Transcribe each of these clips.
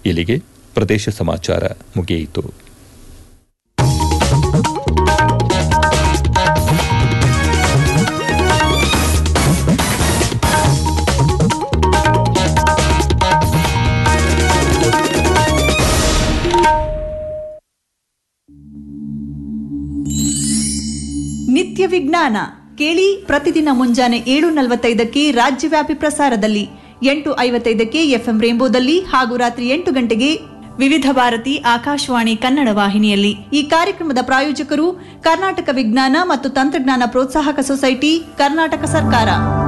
ಇಲ್ಲಿಗೆ ಪ್ರದೇಶ ಸಮಾಚಾರ ಮುಗಿಯಿತು ನಿತ್ಯ ವಿಜ್ಞಾನ ಕೇಳಿ ಪ್ರತಿದಿನ ಮುಂಜಾನೆ ಏಳು ನಲವತ್ತೈದಕ್ಕೆ ರಾಜ್ಯವ್ಯಾಪಿ ಪ್ರಸಾರದಲ್ಲಿ ಎಂಟು ಐವತ್ತೈದಕ್ಕೆ ಎಫ್ಎಂ ರೇಂಬೋದಲ್ಲಿ ಹಾಗೂ ರಾತ್ರಿ ಎಂಟು ಗಂಟೆಗೆ ವಿವಿಧ ಭಾರತಿ ಆಕಾಶವಾಣಿ ಕನ್ನಡ ವಾಹಿನಿಯಲ್ಲಿ ಈ ಕಾರ್ಯಕ್ರಮದ ಪ್ರಾಯೋಜಕರು ಕರ್ನಾಟಕ ವಿಜ್ಞಾನ ಮತ್ತು ತಂತ್ರಜ್ಞಾನ ಪ್ರೋತ್ಸಾಹಕ ಸೊಸೈಟಿ ಕರ್ನಾಟಕ ಸರ್ಕಾರ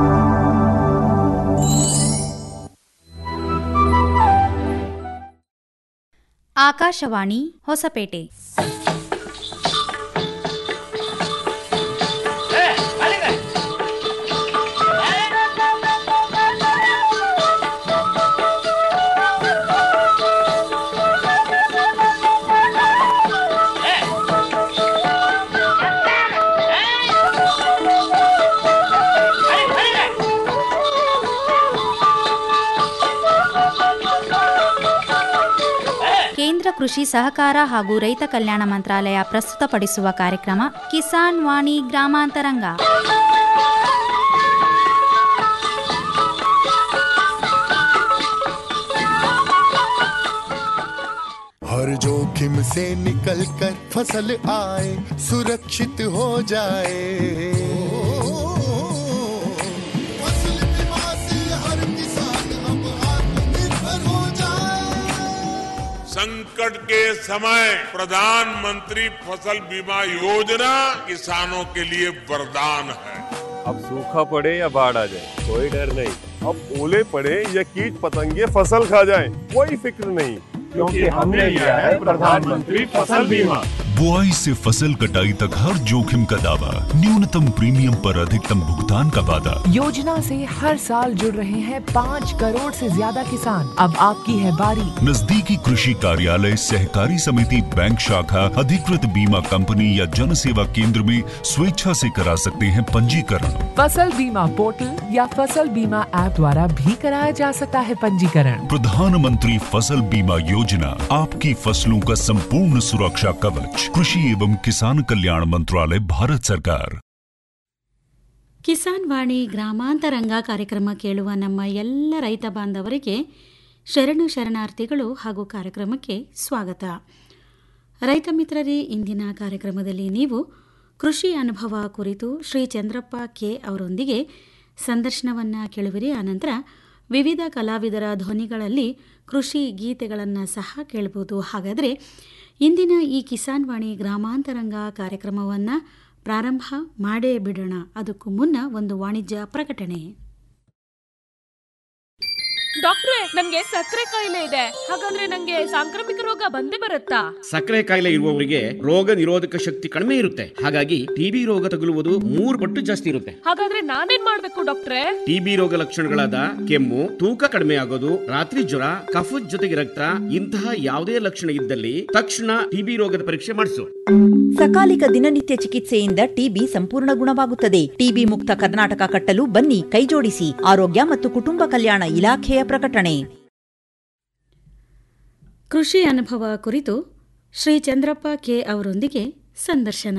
ಆಕಾಶವಾಣಿ ಹೊಸಪೇಟೆ ಕೇಂದ್ರ ಕೃಷಿ ಸಹಕಾರ ಹಾಗೂ ರೈತ ಕಲ್ಯಾಣ ಮಂತ್ರಾಲಯ ಪ್ರಸ್ತುತಪಡಿಸುವ ಕಾರ್ಯಕ್ರಮ ಕಿಸಾನ್ ವಾಣಿ ಗ್ರಾಮಾಂತರಂಗ हर जोखिम से निकल कर फसल आए सुरक्षित हो जाए फसल बीमा से हर किसान अब आत्मनिर्भर हो जाए संकट के समय प्रधानमंत्री फसल बीमा योजना किसानों के लिए वरदान है अब सूखा पड़े या बाढ़ आ जाए कोई डर नहीं अब ओले पड़े या कीट पतंगे फसल खा जाए कोई फिक्र नहीं क्योंकि हमने लिया है प्रधानमंत्री फसल बीमा बुआई से फसल कटाई तक हर जोखिम का दावा न्यूनतम प्रीमियम पर अधिकतम भुगतान का वादा योजना से हर साल जुड़ रहे हैं पाँच करोड़ से ज्यादा किसान अब आपकी है बारी नजदीकी कृषि कार्यालय सहकारी समिति बैंक शाखा अधिकृत बीमा कंपनी या जन सेवा केंद्र में स्वेच्छा से करा सकते हैं पंजीकरण फसल बीमा पोर्टल या फसल बीमा ऐप द्वारा भी कराया जा सकता है पंजीकरण प्रधानमंत्री फसल बीमा योजना आपकी फसलों का संपूर्ण सुरक्षा कवच कृषि एवं किसान कल्याण मंत्रालय भारत सरकार ಕಿಸಾನ್ ವಾಣಿ ಗ್ರಾಮಾಂತರಂಗ ಕಾರ್ಯಕ್ರಮ ಕೇಳುವ ನಮ್ಮ ಎಲ್ಲ ರೈತ ಬಾಂಧವರಿಗೆ ಶರಣು ಶರಣಾರ್ಥಿಗಳು ಹಾಗೂ ಕಾರ್ಯಕ್ರಮಕ್ಕೆ ಸ್ವಾಗತ ರೈತ ಮಿತ್ರರೇ ಇಂದಿನ ಕಾರ್ಯಕ್ರಮದಲ್ಲಿ ನೀವು ಕೃಷಿ ಅನುಭವ ಕುರಿತು ಶ್ರೀ ಚಂದ್ರಪ್ಪ ಕೆ ಅವರೊಂದಿಗೆ ಸಂದರ್ಶನವನ್ನು ಕೇಳುವಿರಿ ಆನಂತರ ವಿವಿಧ ಕಲಾವಿದರ ಧ್ವನಿಗಳಲ್ಲಿ ಕೃಷಿ ಗೀತೆಗಳನ್ನು ಸಹ ಕೇಳಬಹುದು ಹಾಗಾದರೆ ಇಂದಿನ ಈ ಕಿಸಾನ್ ವಾಣಿ ಗ್ರಾಮಾಂತರಂಗ ಕಾರ್ಯಕ್ರಮವನ್ನು ಪ್ರಾರಂಭ ಮಾಡೇ ಬಿಡೋಣ ಅದಕ್ಕೂ ಮುನ್ನ ಒಂದು ವಾಣಿಜ್ಯ ಪ್ರಕಟಣೆ ಡಾಕ್ಟ್ರೆ ನನ್ಗೆ ಸಕ್ಕರೆ ಕಾಯಿಲೆ ಇದೆ ಹಾಗಂದ್ರೆ ನಂಗೆ ಸಾಂಕ್ರಾಮಿಕ ರೋಗ ಬಂದೇ ಬರುತ್ತಾ ಸಕ್ಕರೆ ಕಾಯಿಲೆ ಇರುವವರಿಗೆ ರೋಗ ನಿರೋಧಕ ಶಕ್ತಿ ಕಡಿಮೆ ಇರುತ್ತೆ ಹಾಗಾಗಿ ಟಿಬಿ ರೋಗ ತಗುಲುವುದು ಮೂರು ಪಟ್ಟು ಜಾಸ್ತಿ ಇರುತ್ತೆ ಹಾಗಾದ್ರೆ ನಾನೇನ್ ಮಾಡ್ಬೇಕು ಡಾಕ್ಟ್ರೆ ಟಿಬಿ ರೋಗ ಲಕ್ಷಣಗಳಾದ ಕೆಮ್ಮು ತೂಕ ಕಡಿಮೆ ಆಗೋದು ರಾತ್ರಿ ಜ್ವರ ಕಫದ ಜೊತೆಗೆ ರಕ್ತ ಇಂತಹ ಯಾವುದೇ ಲಕ್ಷಣ ಇದ್ದಲ್ಲಿ ತಕ್ಷಣ ಟಿಬಿ ರೋಗದ ಪರೀಕ್ಷೆ ಮಾಡಿಸು ಸಕಾಲಿಕ ದಿನನಿತ್ಯ ಚಿಕಿತ್ಸೆಯಿಂದ ಟಿಬಿ ಸಂಪೂರ್ಣ ಗುಣವಾಗುತ್ತದೆ ಟಿಬಿ ಮುಕ್ತ ಕರ್ನಾಟಕ ಕಟ್ಟಲು ಬನ್ನಿ ಕೈಜೋಡಿಸಿ ಆರೋಗ್ಯ ಮತ್ತು ಕುಟುಂಬ ಕಲ್ಯಾಣ ಇಲಾಖೆಯ ಪ್ರಕಟಣೆ ಕೃಷಿ ಅನುಭವ ಕುರಿತು ಶ್ರೀ ಚಂದ್ರಪ್ಪ ಕೆ ಅವರೊಂದಿಗೆ ಸಂದರ್ಶನ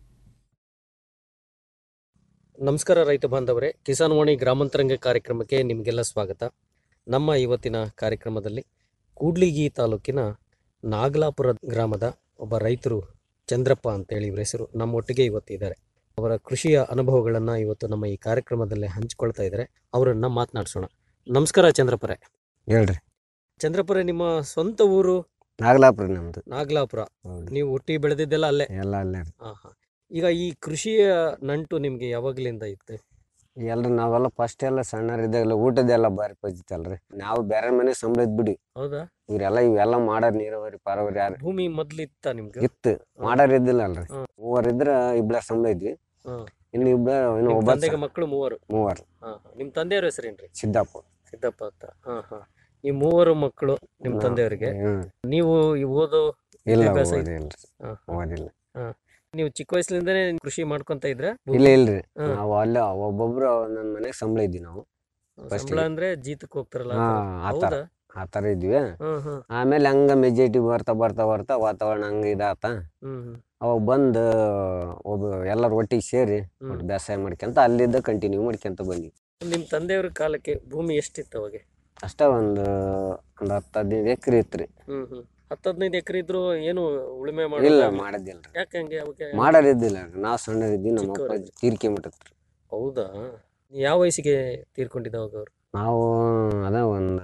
ನಮಸ್ಕಾರ ರೈತ ಬಾಂಧವರೇ ಕಿಸಾನ್ ವಾಣಿ ಗ್ರಾಮಾಂತರಂಗ ಕಾರ್ಯಕ್ರಮಕ್ಕೆ ನಿಮಗೆಲ್ಲ ಸ್ವಾಗತ ನಮ್ಮ ಇವತ್ತಿನ ಕಾರ್ಯಕ್ರಮದಲ್ಲಿ ಕೂಡ್ಲಿಗಿ ತಾಲೂಕಿನ ನಾಗಲಾಪುರ ಗ್ರಾಮದ ಒಬ್ಬ ರೈತರು ಚಂದ್ರಪ್ಪ ಅಂತೇಳಿ ಇವ್ರ ಹೆಸರು ನಮ್ಮೊಟ್ಟಿಗೆ ಇವತ್ತಿದ್ದಾರೆ ಅವರ ಕೃಷಿಯ ಅನುಭವಗಳನ್ನು ಇವತ್ತು ನಮ್ಮ ಈ ಕಾರ್ಯಕ್ರಮದಲ್ಲಿ ಹಂಚಿಕೊಳ್ತಾ ಇದ್ದಾರೆ ಅವರನ್ನ ಮಾತನಾಡಿಸೋಣ ನಮಸ್ಕಾರ ಚಂದ್ರಪುರೆ ಹೇಳ್ರಿ ಚಂದ್ರಪುರೆ ನಿಮ್ಮ ಸ್ವಂತ ಊರು ನಾಗಲಾಪುರ ನಮ್ದು ನಾಗಲಾಪುರ ನೀವು ಹುಟ್ಟಿ ಬೆಳೆದಿದ್ದೆಲ್ಲ ಅಲ್ಲೇ ಎಲ್ಲ ಅಲ್ಲೇ ರೀ. ಹಾ ಹಾ ಈಗ ಈ ಕೃಷಿಯ ನಂಟು ನಿಮ್ಗೆ ಯಾವಾಗ್ಲಿಂದ ಇತ್ತು ಎಲ್ರಿ ನಾವೆಲ್ಲ ಫಸ್ಟ್ ಎಲ್ಲ ಸಣ್ಣರಿದ್ದಾಗಲ್ಲ ಊಟದೆಲ್ಲ ಬಾರಿ ಪಜಿತಲ್ರಿ ನಾವು ಬೇರೆ ಮನೆ ಸಂಬಳ ಬಿಡಿ ಹೌದಾ ಇವ್ರೆಲ್ಲ ಇವೆಲ್ಲ ಮಾಡಾರ ನೀರಾವರಿ ಪಾರಾವರಿ ಯಾರು ಭೂಮಿ ಮೊದ್ಲಿತ್ತ ನಿಮ್ಗೆ ಇತ್ತು ಮಾಡಾರ ಇದ್ದಿಲ್ಲ ಅಲ್ರಿ ಹ್ಮ್. ಮೂವರ್ ಇದ್ರ ಇಬ್ಳ ಸಂಬಳ ಇದ್ವಿ ಹ್ಮ್. ಇನ್ನು ಇಬ್ಳ ಇನ್ನು ನಿಮ್ ಒಬ್ಬ ತಂದೆಗೆ ಮಕ್ಕಳು ಮೂವರು ಮೂವರು ಹಾ ಹಾ. ನಿಮ್ ತಂದೆಯವ್ರ ಹೆಸರೇನ್ರಿ ಸಿದ್ದಪ್ಪ ಸಿದ್ದಪ್ಪ ಅಂತ ಹಾ ಹಾ ಈ ಮೂವರು ಮಕ್ಕಳು ನಿಮ್ ಹಾ. ತಂದೆಯವರಿಗೆ ಹ್ಮ್. ನೀವು ಈ ಓದೋ ಇಲ್ಲ ವಿದ್ಯಾಭ್ಯಾಸ ಇತ್ತು? ಓದಿಲ್ರಿ ಹಾ, ಹಾ. ಓದಿಲ್ಲ ಹಾ. ನೀವು ಚಿಕ್ಕ ವಯಸ್ಸಿನಿಂದನೇ ಕೃಷಿ ಮಾಡ್ಕೊಂತ ಇದ್ರ ಇಲ್ಲ ಇಲ್ರಿ ಹಾ. ನಾವು ಅಲ್ಲ ಒಬ್ಬೊಬ್ರು ನನ್ನ ಮನೆಗೆ ಸಂಬಳ ಇದ್ವಿ ನಾವು first ಸಂಬಳ ಗೆ. ಅಂದ್ರೆ ಜೀತಕ್ಕೆ ಹೋಗ್ತಾರಲ್ಲ ಆ ಹಾ ಥರ. ಆತರ ಹೌದಾ ಆ ಥರ ಇದ್ವಿ ಹ್ಮ್ ಹ್ಮ್ ಆಮೇಲೆ ಹಂಗ ಮೆಜಾರಿಟಿ ಬರ್ತಾ ಬರ್ತಾ ಬರ್ತಾ ವಾತಾವರಣ ಹಂಗ ಇದಾತ ಹ್ಮ್ ಹ್ಮ್ ಅವಾಗ ಬಂದು ಒಬ್ಬ ಎಲ್ಲರೂ ಒಟ್ಟಿಗೆ ಸೇರಿ ಒಟ್ಟು ಬೇಸಾಯ ಮಾಡ್ಕೊಂತ ಅಲ್ಲಿದ್ದ ಕಂಟಿನ್ಯೂ ಮಾಡ್ಕೊಂತ ಬಂದ್ವಿ ನಿಮ್ ತಂದೆಯವ್ರ ಕಾಲಕ್ಕೆ ಭೂಮಿ ಎಷ್ಟಿತ್ತು ಅವಾಗ ಅಷ್ಟ ಒಂದು ಒಂದು ಹತ್ತು ಹದಿನೈದು ಎಕರೆ ಇತ್ರಿ ಹ್ಮ್ ಹ್ಮ್ ಹತ್ತು ಹದಿನೈದು ಎಕರೆ ಇದ್ರು ಏನು ಉಳುಮೆ ಇಲ್ಲ ಮಾಡೋದಾಗ್ಲಿ? ಮಾಡಿದ್ದಿಲ್ರಿ ಯಾಕೆ ಹಂಗೆ ಅವಾಗ ಮಾಡೋರಿದ್ದಿಲ್ಲ ನಾವು ಸಣ್ಣರಿದ್ವಿ ನಮ್ಮ ಅಪ್ಪ ಚಿಕ್ಕವ್ರಿದ್ರಿ. ತೀರ್ಕೊಂಬಿಟ್ಟತ್ರಿ ಹೌದಾ ಯಾವ ವಯಸ್ಸಿಗೆ ತೀರ್ಕೊಂಡಿದ್ದ ಅವಾಗ ಅವ್ರು ನಾವು ಅದ ಒಂದು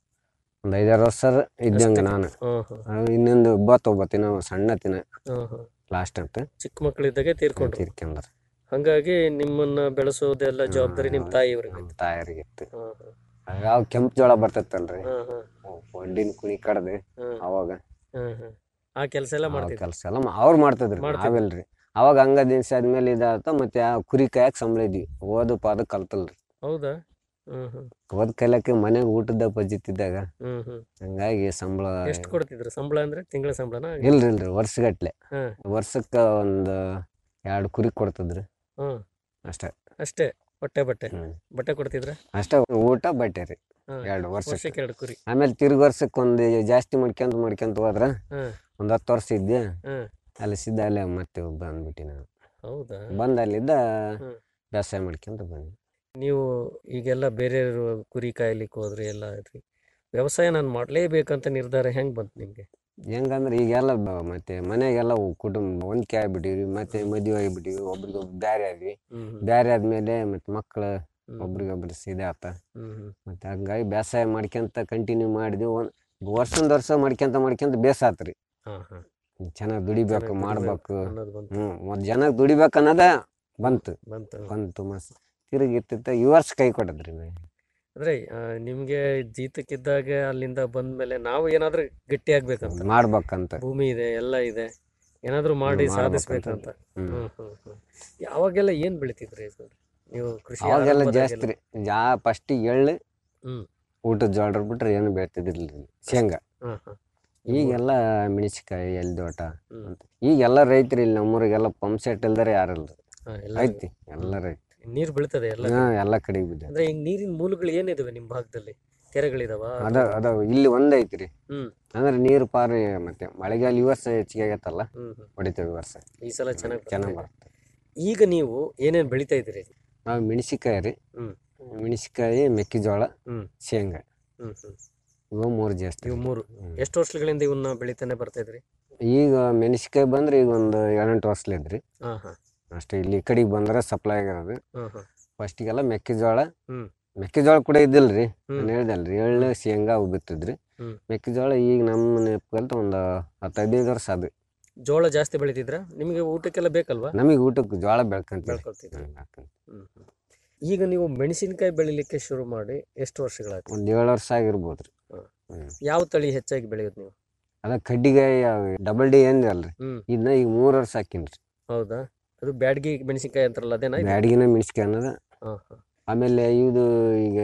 ಒಂದು ಐದಾರು ವರ್ಷ ಇದ್ದಂಗೆ ನಾನು ಹ್ಮ್ ಹ್ಮ್ ಆ, ಇನ್ನೊಂದು ಒಬ್ಬತ್ತು ಒಬ್ಬತ್ತಿನ ಸಣ್ಣ ತಿನ ಹ್ಮ್ ಹ್ಮ್ ಲಾಸ್ಟ್ ಅಂತ ಚಿಕ್ಕ ಮಕ್ಕಳಿದ್ದಾಗೆ ತೀರ್ಕೊಂಡ್ರು ತೀರ್ಕೊಂಡ್ರ ಹಂಗಾಗಿ ನಿಮ್ಮನ್ನ ಬೆಳೆಸೋದೆಲ್ಲ ಜವಾಬ್ದಾರಿ ನಿಮ್ ತಾಯಿಯವ್ರಿಗೆ ನಮ್ಮ ತಾಯರಿಗೆ ಇತ್ತು ಹ್ಮ್ ಹ್ಮ್ ಯಾವ ಕೆಂಪು ಜೋಳ ಬರ್ತೈತಲ್ರಿ ಹ್ಮ್ ಹ್ಮ್ ಒಡ್ಡಿನ ಕುಣಿ ಕಡ್ದು ಹ್ಮ್. ಅವಾಗ ಹ್ಮ್ ಹ್ಮ್ ಆ ಕೆಲಸ ಎಲ್ಲ ಮಾಡ್ತಿದ್ರು ಕೆಲಸ ಎಲ್ಲ ಮಾ- ಅವ್ರು ಮಾಡ್ತಿದ್ರಿ ಮಾಡ್ತಿದ್ರು. ನಾವಿಲ್ರಿ ಅವಾಗ ಹಂಗ ದಿನಸ ಆದ್ಮೇಲೆ ಇದಾತ ಮತ್ತೆ ಆ ಕುರಿ ಕಾಯಕ್ ಸಂಬಳ ಇದ್ವಿ ಓದು ಪಾದ ಕಲ್ತಲ್ರಿ ಹೌದಾ ಹ್ಮ್ ಹ್ಮ್ ಓದ್ ಕಲಿಯಕ್ಕೆ ಮನೆಗೆ ಊಟದ ಪಜ್ಜಿತ್ತಿದ್ದಾಗ ಹ್ಮ್ ಹ್ಮ್ ಹಂಗಾಗಿ ಸಂಬಳ ಎಷ್ಟು ಕೊಡ್ತಿದ್ರು ಸಂಬಳ ಅಂದ್ರೆ ತಿಂಗಳ ಸಂಬಳನ ಇಲ್ರಿ ಇಲ್ರಿ ವರ್ಷಗಟ್ಲೆ ಹ್ಮ್. ವರ್ಷಕ್ಕ ಒಂದು ಎರಡು ಕುರಿ ಕೊಡ್ತಿದ್ರಿ ಹ್ಮ್ ಅಷ್ಟೇ ಅಷ್ಟೇ ಹೊಟ್ಟೆ ಬಟ್ಟೆ ಬಟ್ಟೆ ಕೊಡ್ತಿದ್ರ ಅಷ್ಟೇ ಊಟ ಬಟ್ಟೆ ರೀ ಹ್ಮ್. ಎರಡು ವರ್ಷಕ್ಕೆ ವರ್ಷಕ್ಕೆ ಎರಡು ಕುರಿ ಆಮೇಲೆ ತಿರ್ಗಿ ವರ್ಷಕ್ಕೆ ಒಂದು ಜಾಸ್ತಿ ಮಾಡ್ಕೊಂತ ಮಾಡ್ಕೊಂತ ಹೋದ್ರ ಹ್ಮ್. ಒಂದು ಹತ್ತು ವರ್ಷ ಇದ್ದೆ ಹ್ಮ್. ಅಲ್ಲಿ ಸಿದ್ಧ ಅಲ್ಲೇ ಮತ್ತೆ ಬಂದ್ಬಿಟ್ಟು ನಾನು ಹೌದಾ ಬಂದ ಅಲ್ಲಿದ್ದ ಹ್ಮ್. ಬೇಸಾಯ ಮಾಡ್ಕೊಂತ ಬಂದ್ವಿ ನೀವು ಈಗೆಲ್ಲ ಬೇರೆಯವರು ಕುರಿ ಕಾಯ್ಲಿಕ್ಕೆ ಹೋದ್ರಿ ಎಲ್ಲ ಆದ್ರಿ ವ್ಯವಸಾಯ ನಾನು ಮಾಡ್ಲೇಬೇಕಂತ ನಿರ್ಧಾರ ಹೆಂಗ್ ಬಂತು ನಿಮ್ಗೆ ಹೆಂಗಂದ್ರೆ ಈಗೆಲ್ಲ ಬ- ಮತ್ತೆ ಮನೆಗೆಲ್ಲ ಕುಟುಂಬ ಹೊಂದ್ಕೆ ಆಗ್ಬಿಟ್ಟಿವಿ ಮತ್ತೆ ಮದುವೆ ಆಗಿಬಿಟ್ಟಿವಿ ಒಬ್ರಿಗೊಬ್ರು ಬ್ಯಾರೆ ಆದ್ವಿ ಹ್ಮ್ ಹ್ಮ್. ಬ್ಯಾರೆ ಆದ್ಮೇಲೆ ಮತ್ತೆ ಮಕ್ಳು ಒಬ್ರಿಗೊಬ್ರು ಸೀದಾ ಆತ ಹ್ಮ್ ಹ್ಮ್. ಮತ್ತೆ ಹಂಗಾಗಿ ಬೇಸಾಯ ಮಾಡ್ಕೊಂತ ಕಂಟಿನ್ಯೂ ಮಾಡಿದ್ವಿ ಒಂದ್ ವರ್ಷದ ವರ್ಷ ಮಾಡ್ಕೊಂತ ಮಾಡ್ಕೊಂತ ಬೇಸಾತ್ರಿ ಹಾ ಹಾ ಚೆನ್ನಾಗಿ ದುಡಿಬೇಕು ಚೆನ್ನಾಗ್ ಮಾಡ್ಬೇಕು ದುಡಿಬೇಕು ಅನ್ನೋದು ಬಂತು. ಹ್ಮ್ ಒಂದ್ ಜನಕ್ಕೆ ದುಡಿಬೇಕು ಅನ್ನೋದ ಬಂತು ಬಂತು. ಬಂತು ಮಸ್ ತಿರುಗಿ ಇರ್ತಿತ್ತ ಈ ವರ್ಷ ಕೈ ಕೊಟ್ಟದ್ರಿ ನಾ ಅಂದ್ರೆ ಆ, ನಿಮ್ಗೆ ಜೀತಕ್ಕಿದ್ದಾಗ ಅಲ್ಲಿಂದ ಬಂದ್ಮೇಲೆ ನಾವು ಏನಾದ್ರೂ ಗಟ್ಟಿ ಆಗ್ಬೇಕಂತ ಮಾಡ್ಬೇಕಂತ ಭೂಮಿ ಇದೆ ಎಲ್ಲ ಇದೆ ಏನಾದ್ರೂ ಮಾಡಿ ಹ್ಮ್, ಸಾಧಿಸ್ಬೇಕಂತ ಹ್ಮ್. ಹ್ಮ್ ಹ್ಮ್ ಹ್ಮ್ ಯಾವಾಗೆಲ್ಲ ಏನ್ ಬೆಳಿತಿದ್ರಿ ಸರ್ ನೀವು ಕೃಷಿ ಅವಾಗೆಲ್ಲ ಆರಂಭದಾಗೆಲ್ಲ? ಜಾಸ್ತಿ ರೀ ಜಾ ಫಸ್ಟಿಗೆ ಎಳ್ಳು ಹ್ಮ್ ಊಟದ ಜೋಳ ಬಿಟ್ರೆ ಏನು ಬೆಳ್ತಿದ್ದಿಲ್ಲ ಶೇಂಗಾ ಹ್ಮ್ ಹ್ಮ್ ಈಗೆಲ್ಲ ಮೆಣಸಿಕಾಯಿ ಎಲ್ದೋಟ ಹ್ಮ್. ಅಂತ ಈಗೆಲ್ಲ ರೈತರು ಇಲ್ಲಿ ನಮ್ಮೂರಿಗೆಲ್ಲ ಪಂಪ್ ಸೆಟ್ ಇಲ್ದರೆ ಯಾರಿಲ್ಲ ಹಾ, ಎಲ್ಲ ಐತಿ ಎಲ್ಲ ರೈತ ನೀರ್ ಬೀಳ್ತದೆ ಎಲ್ಲ ಹಾ ಎಲ್ಲ ಕಡೆಗೆ ಬಿದ್ದ ಅಂದ್ರೆ ಈಗ ನೀರಿನ ಮೂಲಗಳು ಏನಿದಾವೆ ನಿಮ್ ಭಾಗದಲ್ಲಿ ಕೆರೆಗಳಿದಾವ ಅದ ಅದಾವ ಇಲ್ಲಿ ಒಂದ್ ಐತ್ರಿ ಹ್ಮ್ ಅಂದ್ರೆ ನೀರು ಪಾರು ಮತ್ತೆ ಮಳೆಗಾಲ ಈ ವರ್ಷ ಹೆಚ್ಚಿಗೆ ಆಗತ್ತಲ್ಲ ಹ್ಮ್ ಹ್ಮ್. ಹೊಡಿತೇವೆ ಈ ವರ್ಷ ಈ ಸಲ ಚೆನ್ನಾಗಿ ಚೆನ್ನಾಗಿ ಬರುತ್ತೆ ಈಗ ನೀವು ಏನೇನ್ ಬೆಳಿತಾ ಇದ್ದೀರಿ ನಾವು ಮೆಣಸಿಕಾಯಿ ರೀ ಹ್ಮ್ ಮೆಣಸಿಕಾಯಿ ಮೆಕ್ಕೆಜೋಳ ಹ್ಮ್. ಶೇಂಗಾ ಹ್ಮ್ ಹ್ಮ್ ಇವು ಮೂರು ಜಾಸ್ತಿ ಇವು ಮೂರು ಎಷ್ಟು ವರ್ಷಗಳಿಂದ ಇವನ್ನ ಬೆಳಿತಾನೆ ಬರ್ತಾ ಇದ್ರಿ ಈಗ ಮೆಣಸಿಕಾಯಿ ಬಂದ್ರೆ ಈಗ ಒಂದು ಏಳೆಂಟು ವರ್ಷಲಿದ್ರಿ ಹಾ ಹಾ ಅಷ್ಟೇ ಇಲ್ಲಿ ಈ ಕಡೆಗೆ ಬಂದ್ರೆ ಸಪ್ಲೈ ಆಗಿರೋದು ಹಾ ಹಾ ಫಸ್ಟಿಗೆಲ್ಲ ಮೆಕ್ಕೆಜೋಳ ಹ್ಮ್. ಮೆಕ್ಕೆಜೋಳ ಕೂಡ ಇದ್ದಿಲ್ರಿ ಹ್ಮ್. ನಾನು ಹೇಳ್ದಲ್ರಿ ಎಳ್ಳು ಶೇಂಗಾ ಅವು ಬಿತ್ತಿದ್ರಿ ಹ್ಮ್. ಮೆಕ್ಕೆಜೋಳ ಈಗ ನಮ್ಮ ನೆಪಕಲ್ತ ಒಂದು ಹತ್ತು ಹದಿನೈದು ವರ್ಷ ಅದು ಜೋಳ ಜಾಸ್ತಿ ಬೆಳಿತಿದ್ರ ನಿಮಗೆ ಊಟಕ್ಕೆಲ್ಲ ಬೇಕಲ್ವಾ ನಮಗೆ ಊಟಕ್ಕೆ ಜೋಳ ಬೆಳ್ಕೊಂತೀವಿ ಬೆಳ್ಕೊಳ್ತಿದ್ರಿ ಹ್ಮ್ ಹ್ಮ್. ಈಗ ನೀವು ಮೆಣಸಿನಕಾಯಿ ಬೆಳಿಲಿಕ್ಕೆ ಶುರು ಮಾಡಿ ಎಷ್ಟು ವರ್ಷಗಳಾಯ್ತು ಒಂದು ಏಳು ವರ್ಷ ಆಗಿರ್ಬೋದು ರೀ ಹ್ಮ್. ಯಾವ ತಳಿ ಹೆಚ್ಚಾಗಿ ಬೆಳೆಯೋದು ನೀವು ಅದ ಕಡ್ಡಿಗಾಯಿ ಡಬಲ್ ಡಿ ಏನ್ ಅಲ್ರಿ ಹ್ಮ್. ಇದನ್ನ ಈಗ ಮೂರು ವರ್ಷ ಹಾಕಿನ್ರಿ ಹೌದಾ ಅದು ಬ್ಯಾಡಗಿ ಮೆಣಸಿನಕಾಯಿ ಅಂತಾರಲ್ಲ ಅದೇನಾ ಇದು? ಬ್ಯಾಡಗಿನ ಮೆಣಸಿಕಾಯಿ ಅನ್ನೋದ ಹಾ ಹಾ ಆಮೇಲೆ ಇದು ಈಗ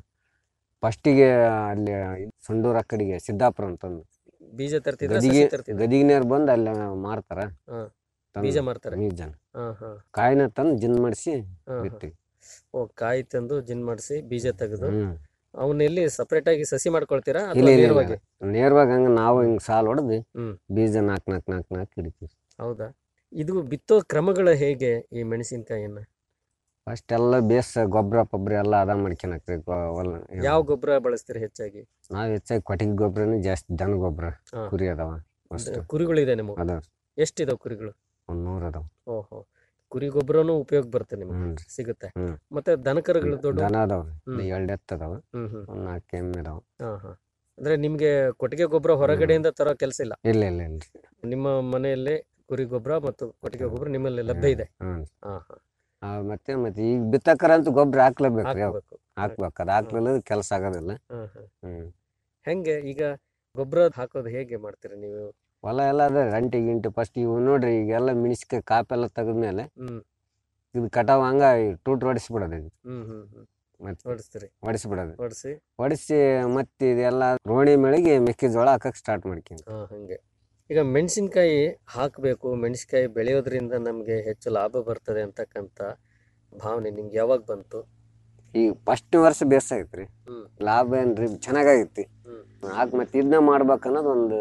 ಫಸ್ಟಿಗೆ ಅಲ್ಲಿ ಸಂಡೂರ್ ಆ ಕಡೆಗೆ ಸಿದ್ದಾಪುರ ಅಂತಂದು ಬೀಜ ತರ್ತಿದ್ರ ಗದಿಗೆ ಸಸಿ ತರ್ತಿದ್ರ ಗದಿಗಿನೇರ್ ಬಂದು ಅಲ್ಲಿ ಮಾರ್ತಾರ ಹಾ. ತಂದು ಬೀಜ ಮಾರ್ತಾರೆ? ಬೀಜನ ಹಾ ಹಾ ಕಾಯಿನ ತಂದು ಜಿನ್ ಮಾಡಿಸಿ ಹಾ, ಹಾ. ಬಿತ್ತೀವಿ ಓ ಕಾಯಿ ತಂದು ಜಿನ್ ಮಾಡಿಸಿ ಬೀಜ ತೆಗೆದು ಹ್ಮ್. ಅವನ್ನ ಎಲ್ಲಿ ಸಪರೇಟ್ ಆಗಿ ಸಸಿ ಮಾಡ್ಕೊಳ್ತೀರಾ ಇಲ್ಲ ಅಥವಾ ಇಲ್ಲ ನೇರವಾಗಿ ಇಲ್ಲ. ನೇರವಾಗಿ ಹಂಗ ನಾವು ಹಿಂಗ್ ಸಾಲ್ ಹೊಡೆದು ಹ್ಮ್. ಬೀಜ ನಾಲ್ಕು ನಾಲ್ಕು ನಾಲ್ಕು ನಾಲ್ಕು ಹಿಡಿತೀವಿ ಹೌದಾ ಇದು ಬಿತ್ತೋ ಕ್ರಮಗಳು ಹೇಗೆ ಈ ಮೆಣಸಿನಕಾಯಿಯನ್ನ ಫಸ್ಟ್ ಎಲ್ಲ ಬೇಸ್ ಗೊಬ್ಬರ ಪೊಬ್ಬರ ಎಲ್ಲ ಅದ ಮಾಡ್ಕೊಳಕ್ರಿ ಹೊಲ ಯಾವ ಗೊಬ್ಬರ ಬಳಸ್ತೀರಿ ಹೆಚ್ಚಾಗಿ ನಾವು ಹೆಚ್ಚಾಗಿ ಕೊಟ್ಟಿಗೆ ಗೊಬ್ಬರನೇ ಜಾಸ್ತಿ ದನ ಗೊಬ್ಬರ ಹಾ. ಕುರಿ ಅದಾವ ಅಷ್ಟು ಕುರಿಗಳಿದೆ ನಿಮಗೆ ಅದಾವ ಎಷ್ಟಿದಾವ ಕುರಿಗಳು ಒಂದು ನೂರು ಅದಾವ ಓಹೋ ಕುರಿ ಗೊಬ್ಬರನು ಉಪಯೋಗ ಬರುತ್ತೆ ನಿಮಗೆ ಹ್ಮ್. ಸಿಗುತ್ತೆ ಹ್ಮ್. ಮತ್ತೆ ದನಕರುಗಳು ದೊಡ್ಡ ದನ ಅದಾವ ಹ್ಮ್. ಎರಡು ಎತ್ತು ಅದಾವ ಹ್ಮ್ ಹ್ಮ್ ಒಂದು ನಾಲ್ಕು ಎಮ್ಮೆ ಅದಾವ ಹಾ ಹಾ ಅಂದ್ರೆ ನಿಮ್ಗೆ ಕೊಟ್ಟಿಗೆ ಗೊಬ್ಬರ ಹೊರಗಡೆಯಿಂದ ತರೋ ಕೆಲಸ ಇಲ್ಲ ಇಲ್ಲ ಇಲ್ಲ ಇಲ್ಲ ನಿಮ್ಮ ಮನೆಯಲ್ಲೇ ಕುರಿ ಗೊಬ್ಬರ ಮತ್ತು ಕೊಟ್ಟಿಗೆ ಗೊಬ್ಬರ ನಿಮ್ಮಲ್ಲಿ ಲಭ್ಯ ಇದೆ ಹ್ಮ್ ಹಾ ಹಾ ಆ, ಮತ್ತೆ ಮತ್ತೆ ಈಗ ಬಿತ್ತಕ್ಕರಂತೂ ಗೊಬ್ಬರ ಹಾಕ್ಲೇಬೇಕು ರೀ ಹಾಕ್ಬೇಕು. ಹಾಕ್ಬೇಕು ಅದು ಹಾಕ್ಲಿಲ್ಲ ಕೆಲಸ ಆಗೋದಿಲ್ಲ ಹಾ ಹಾ ಹ್ಮ್ ಹೆಂಗೆ ಈಗ ಗೊಬ್ಬರ ಹಾಕೋದು ಹೇಗೆ ಮಾಡ್ತೀರಿ ನೀವು ಹೊಲ ಎಲ್ಲ ಅದ ರಂಟಿ ಗಿಂಟಿ ಫಸ್ಟ್ ಇವು ನೋಡ್ರಿ ಈಗೆಲ್ಲ ಮೆಣಸಿಕಾಯಿ ಕಾಪೆಲ್ಲ ತೆಗೆದ್ಮೇಲೆ ಹ್ಮ್ ಇದು ಕಟಾವ್ ಹಂಗ ಟೂಟ್ ಹೊಡಿಸ್ಬಿಡೋದು ಇದು ಹ್ಮ್ ಹ್ಮ್ ಹ್ಮ್ ಮತ್ತೆ ಹೊಡಿಸ್ತೀರಿ ಹೊಡಿಸ್ಬಿಡೋದು ಹೊಡಿಸಿ ಹೊಡಿಸಿ ಮತ್ತೆ ಇದೆಲ್ಲ ರೋಣಿ ಮೇಳಿಗೆ ಮೆಕ್ಕೆಜೋಳ ಹಾಕಕ್ ಸ್ಟಾರ್ಟ್ ಮಾಡ್ತೀನಿ ಹಾ ಹಂಗೆ ಈಗ ಮೆಣಸಿನ್ಕಾಯಿ ಹಾಕಬೇಕು ಮೆಣಸಿನ್ಕಾಯಿ ಬೆಳೆಯೋದ್ರಿಂದ ನಮಗೆ ಹೆಚ್ಚು ಲಾಭ ಬರ್ತದೆ ಅಂತಕ್ಕಂಥ ಭಾವನೆ ನಿಮ್ಗೆ ಯಾವಾಗ ಬಂತು ಈಗ ಫಸ್ಟ್ ವರ್ಷ ಬೇಸ ಐತ್ರಿ ಲಾಭ ಏನ್ರಿ ಚೆನ್ನಾಗೈತಿ ಆಗ ಮತ್ತೆ ಇದನ್ನ ಮಾಡ್ಬೇಕು ಅನ್ನೋದು ಒಂದು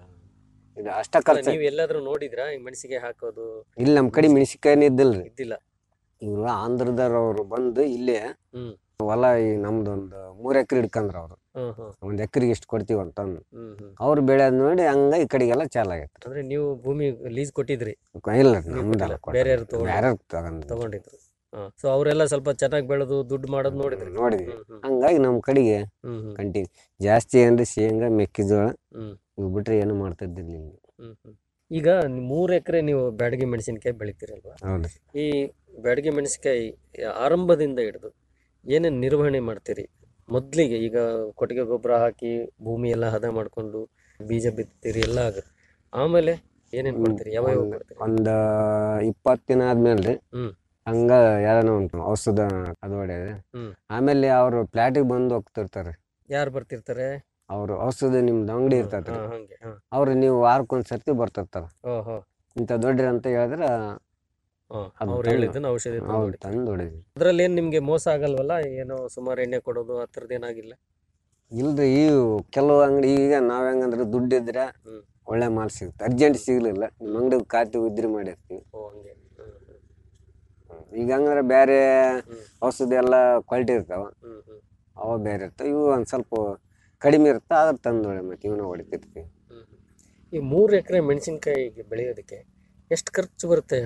ಇದು ಅಷ್ಟ ಖರ್ಚು ನೀವು ಎಲ್ಲಾದ್ರೂ ನೋಡಿದ್ರಾ ಈ ಮೆಣಸಿಗೆ ಹಾಕೋದು ಇಲ್ಲಿ ನಮ್ಮ ಕಡೆ ಮೆಣಸಿನ್ಕಾಯಿನೇ ಇದ್ದಿಲ್ರಿ ಇದ್ದಿಲ್ಲ ಇವ್ರು ಆಂಧ್ರದವ್ರು ಬಂದು ಇಲ್ಲೇ ಹ್ಮ್. ಹೊಲ ಈ ನಮ್ದೊಂದು ಮೂರ್ ಎಕರೆ ಹಿಡ್ಕಂದ್ರ ಅವ್ರು ಹ್ಮ್ ಹ್ಮ್ ಒಂದ್ ಎಕರೆಗೆ ಇಷ್ಟು ಕೊಡ್ತೀವಿ ಅಂತಂದು ಹ್ಮ್ ಹ್ಮ್ ಅವ್ರು ಬೆಳೆಯೋದ್ ನೋಡಿ ಹಂಗ ಈ ಕಡೆಗೆಲ್ಲ ಚಾಲ ಆಗೈತ್ರಿ ಅಂದ್ರೆ ನೀವು ಭೂಮಿ ಲೀಸ್ ಕೊಟ್ಟಿದ್ರಿ ಇಲ್ಲ ನೀವು ನಮ್ದಲ್ಲ ಕೊಟ್ಟಿಲ್ಲ, ಬೇರೆಯವ್ರು ತಗೊಂಡು- ಬೇರೆಯವ್ರು ತಗೊಂಡ್ ತಗೊಂಡಿದ್ರು ಸೊ ಅವರೆಲ್ಲ ಸ್ವಲ್ಪ ಚೆನ್ನಾಗಿ ಬೆಳೆದು ದುಡ್ಡು ಮಾಡೋದು ನೋಡಿದ್ರಿ ನೋಡಿದ್ವಿ ಹಂಗಾಗಿ ನಮ್ಮ ಕಡೆಗೆ ಹ್ಮ್ ಹ್ಮ್ ಕಂಟಿ ಜಾಸ್ತಿ ಏನ್ರಿ ಶೇಂಗಾ ಮೆಕ್ಕೆಜೋಳ ಹ್ಮ್ ಇವ್ ಬಿಟ್ರೆ ಏನು ಮಾಡ್ತಿದ್ದಿಲ್ಲ ಇಲ್ಲಿ ಹ್ಮ್ ಹ್ಮ್ ಈಗ ನಿ- ಮೂರ್ ಎಕರೆ ನೀವು ಬ್ಯಾಡಗಿ ಮೆಣಸಿನಕಾಯಿ ಬೆಳಿತೀರಲ್ವಾ ಹೌದು ಈ ಬ್ಯಾಡಗಿ ಮೆಣಸಿನಕಾಯಿ ಆರಂಭದಿಂದ ಹಿಡಿದು ಏನೇನ್ ನಿರ್ವಹಣೆ ಮಾಡ್ತೀರಿ ಮೊದ್ಲಿಗೆ ಈಗ ಕೊಟ್ಟಿಗೆ ಗೊಬ್ಬರ ಹಾಕಿ ಭೂಮಿ ಎಲ್ಲ ಹದ ಮಾಡ್ಕೊಂಡು ಬೀಜ ಬಿತ್ತೀರಿ ಎಲ್ಲ ಆಗುತ್ತೆ ಆಮೇಲೆ ಏನೇನ್ ಮಾಡ್ತೀರಿ ಯಾವ ಯಾವ ಮಾಡ್ತೀರಿ ಒಂದ್ ಇಪ್ಪತ್ತು ದಿನ ಆದ್ಮೇಲೆ ರೀ ಹ್ಮ್. ಹಂಗ ಯಾರನೋ ಒಂದು ಔಷಧ ಅದು ಹೊಡೆಯೋದು ಹ್ಮ್. ಆಮೇಲೆ ಅವ್ರು ಪ್ಲಾಟಿಗೆ ಬಂದು ಹೋಗ್ತಿರ್ತಾರೆ ಯಾರು ಬರ್ತಿರ್ತಾರೆ ಅವ್ರು ಔಷಧ ನಿಮ್ದು ಅಂಗಡಿ ಇರ್ತೈತ್ರಿ ಹಾ, ಹಂಗೆ ಹಾ. ಅವ್ರು ನೀವು ವಾರಕ್ಕೊಂದ್ ಸರ್ತಿ ಬರ್ತಿರ್ತಾರ ಓಹೋ ಇಂಥ ದೊಡ್ಡ್ರಿ ಅಂತ ಹೇಳಿದ್ರ ಹಾ, ಅದ್ನ ಅವ್ರು ತಂದು- ಹೇಳಿದ್ದನ್ನ ಔಷಧಿ ತಂದು ಹೌದು ಹೊಡಿತಾರೆ. ತಂದು ಹೊಡಿದ್ವಿ ಅದ್ರಲ್ಲಿ ಏನ್ ನಿಮ್ಗೆ ಮೋಸ ಆಗಲ್ವಲ್ಲ ಏನೋ ಸುಮಾರು ಎಣ್ಣೆ ಕೊಡೋದು ಆ ಥರದ್ದು ಏನಾಗಿಲ್ಲ ಇಲ್ರಿ ಈ ಕೆಲವು ಅಂಗಡಿ ಈಗ ನಾವ್ ಹೆಂಗಂದ್ರೆ ದುಡ್ಡು ಇದ್ರೆ ಹ್ಮ್. ಒಳ್ಳೆ ಮಾಲ್ ಸಿಗುತ್ತೆ ಅರ್ಜೆಂಟ್ ಸಿಗ್ಲಿಲ್ಲ ನಿಮ್ಮ ಅಂಗಡಿ ಖಾತೆ ಉದ್ರಿ ಮಾಡಿರ್ತೀವಿ ಓ ಹಂಗೆ ಹ್ಮ್, ಹ್ಮ್, ಈಗ ಹಂಗಂದ್ರೆ ಬೇರೆ ಔಷಧಿ ಎಲ್ಲ ಕ್ವಾಲಿಟಿ ಇರ್ತಾವ ಹ್ಮ್, ಹ್ಮ್, ಅವ ಬೇರೆ ಇರ್ತಾವ ಇವು ಒಂದ್ ಸ್ವಲ್ಪ ಕಡಿಮೆ ಇರ್ತಾ ಅದ್ರ ತಂದು ಹೊಡೆ ಮತ್ತೆ ಇವನ್ನ ಹೊಡಿತಿರ್ತೀವಿ ಹ್ಮ್, ಹ್ಮ್. ಈ ಮೂರು ಎಕರೆ ಮೆಣಸಿನಕಾಯಿ ಬೆಳೆಯೋದಕ್ಕೆ ಎಷ್ಟು ಖರ್ಚು ಬರುತ್ತೆ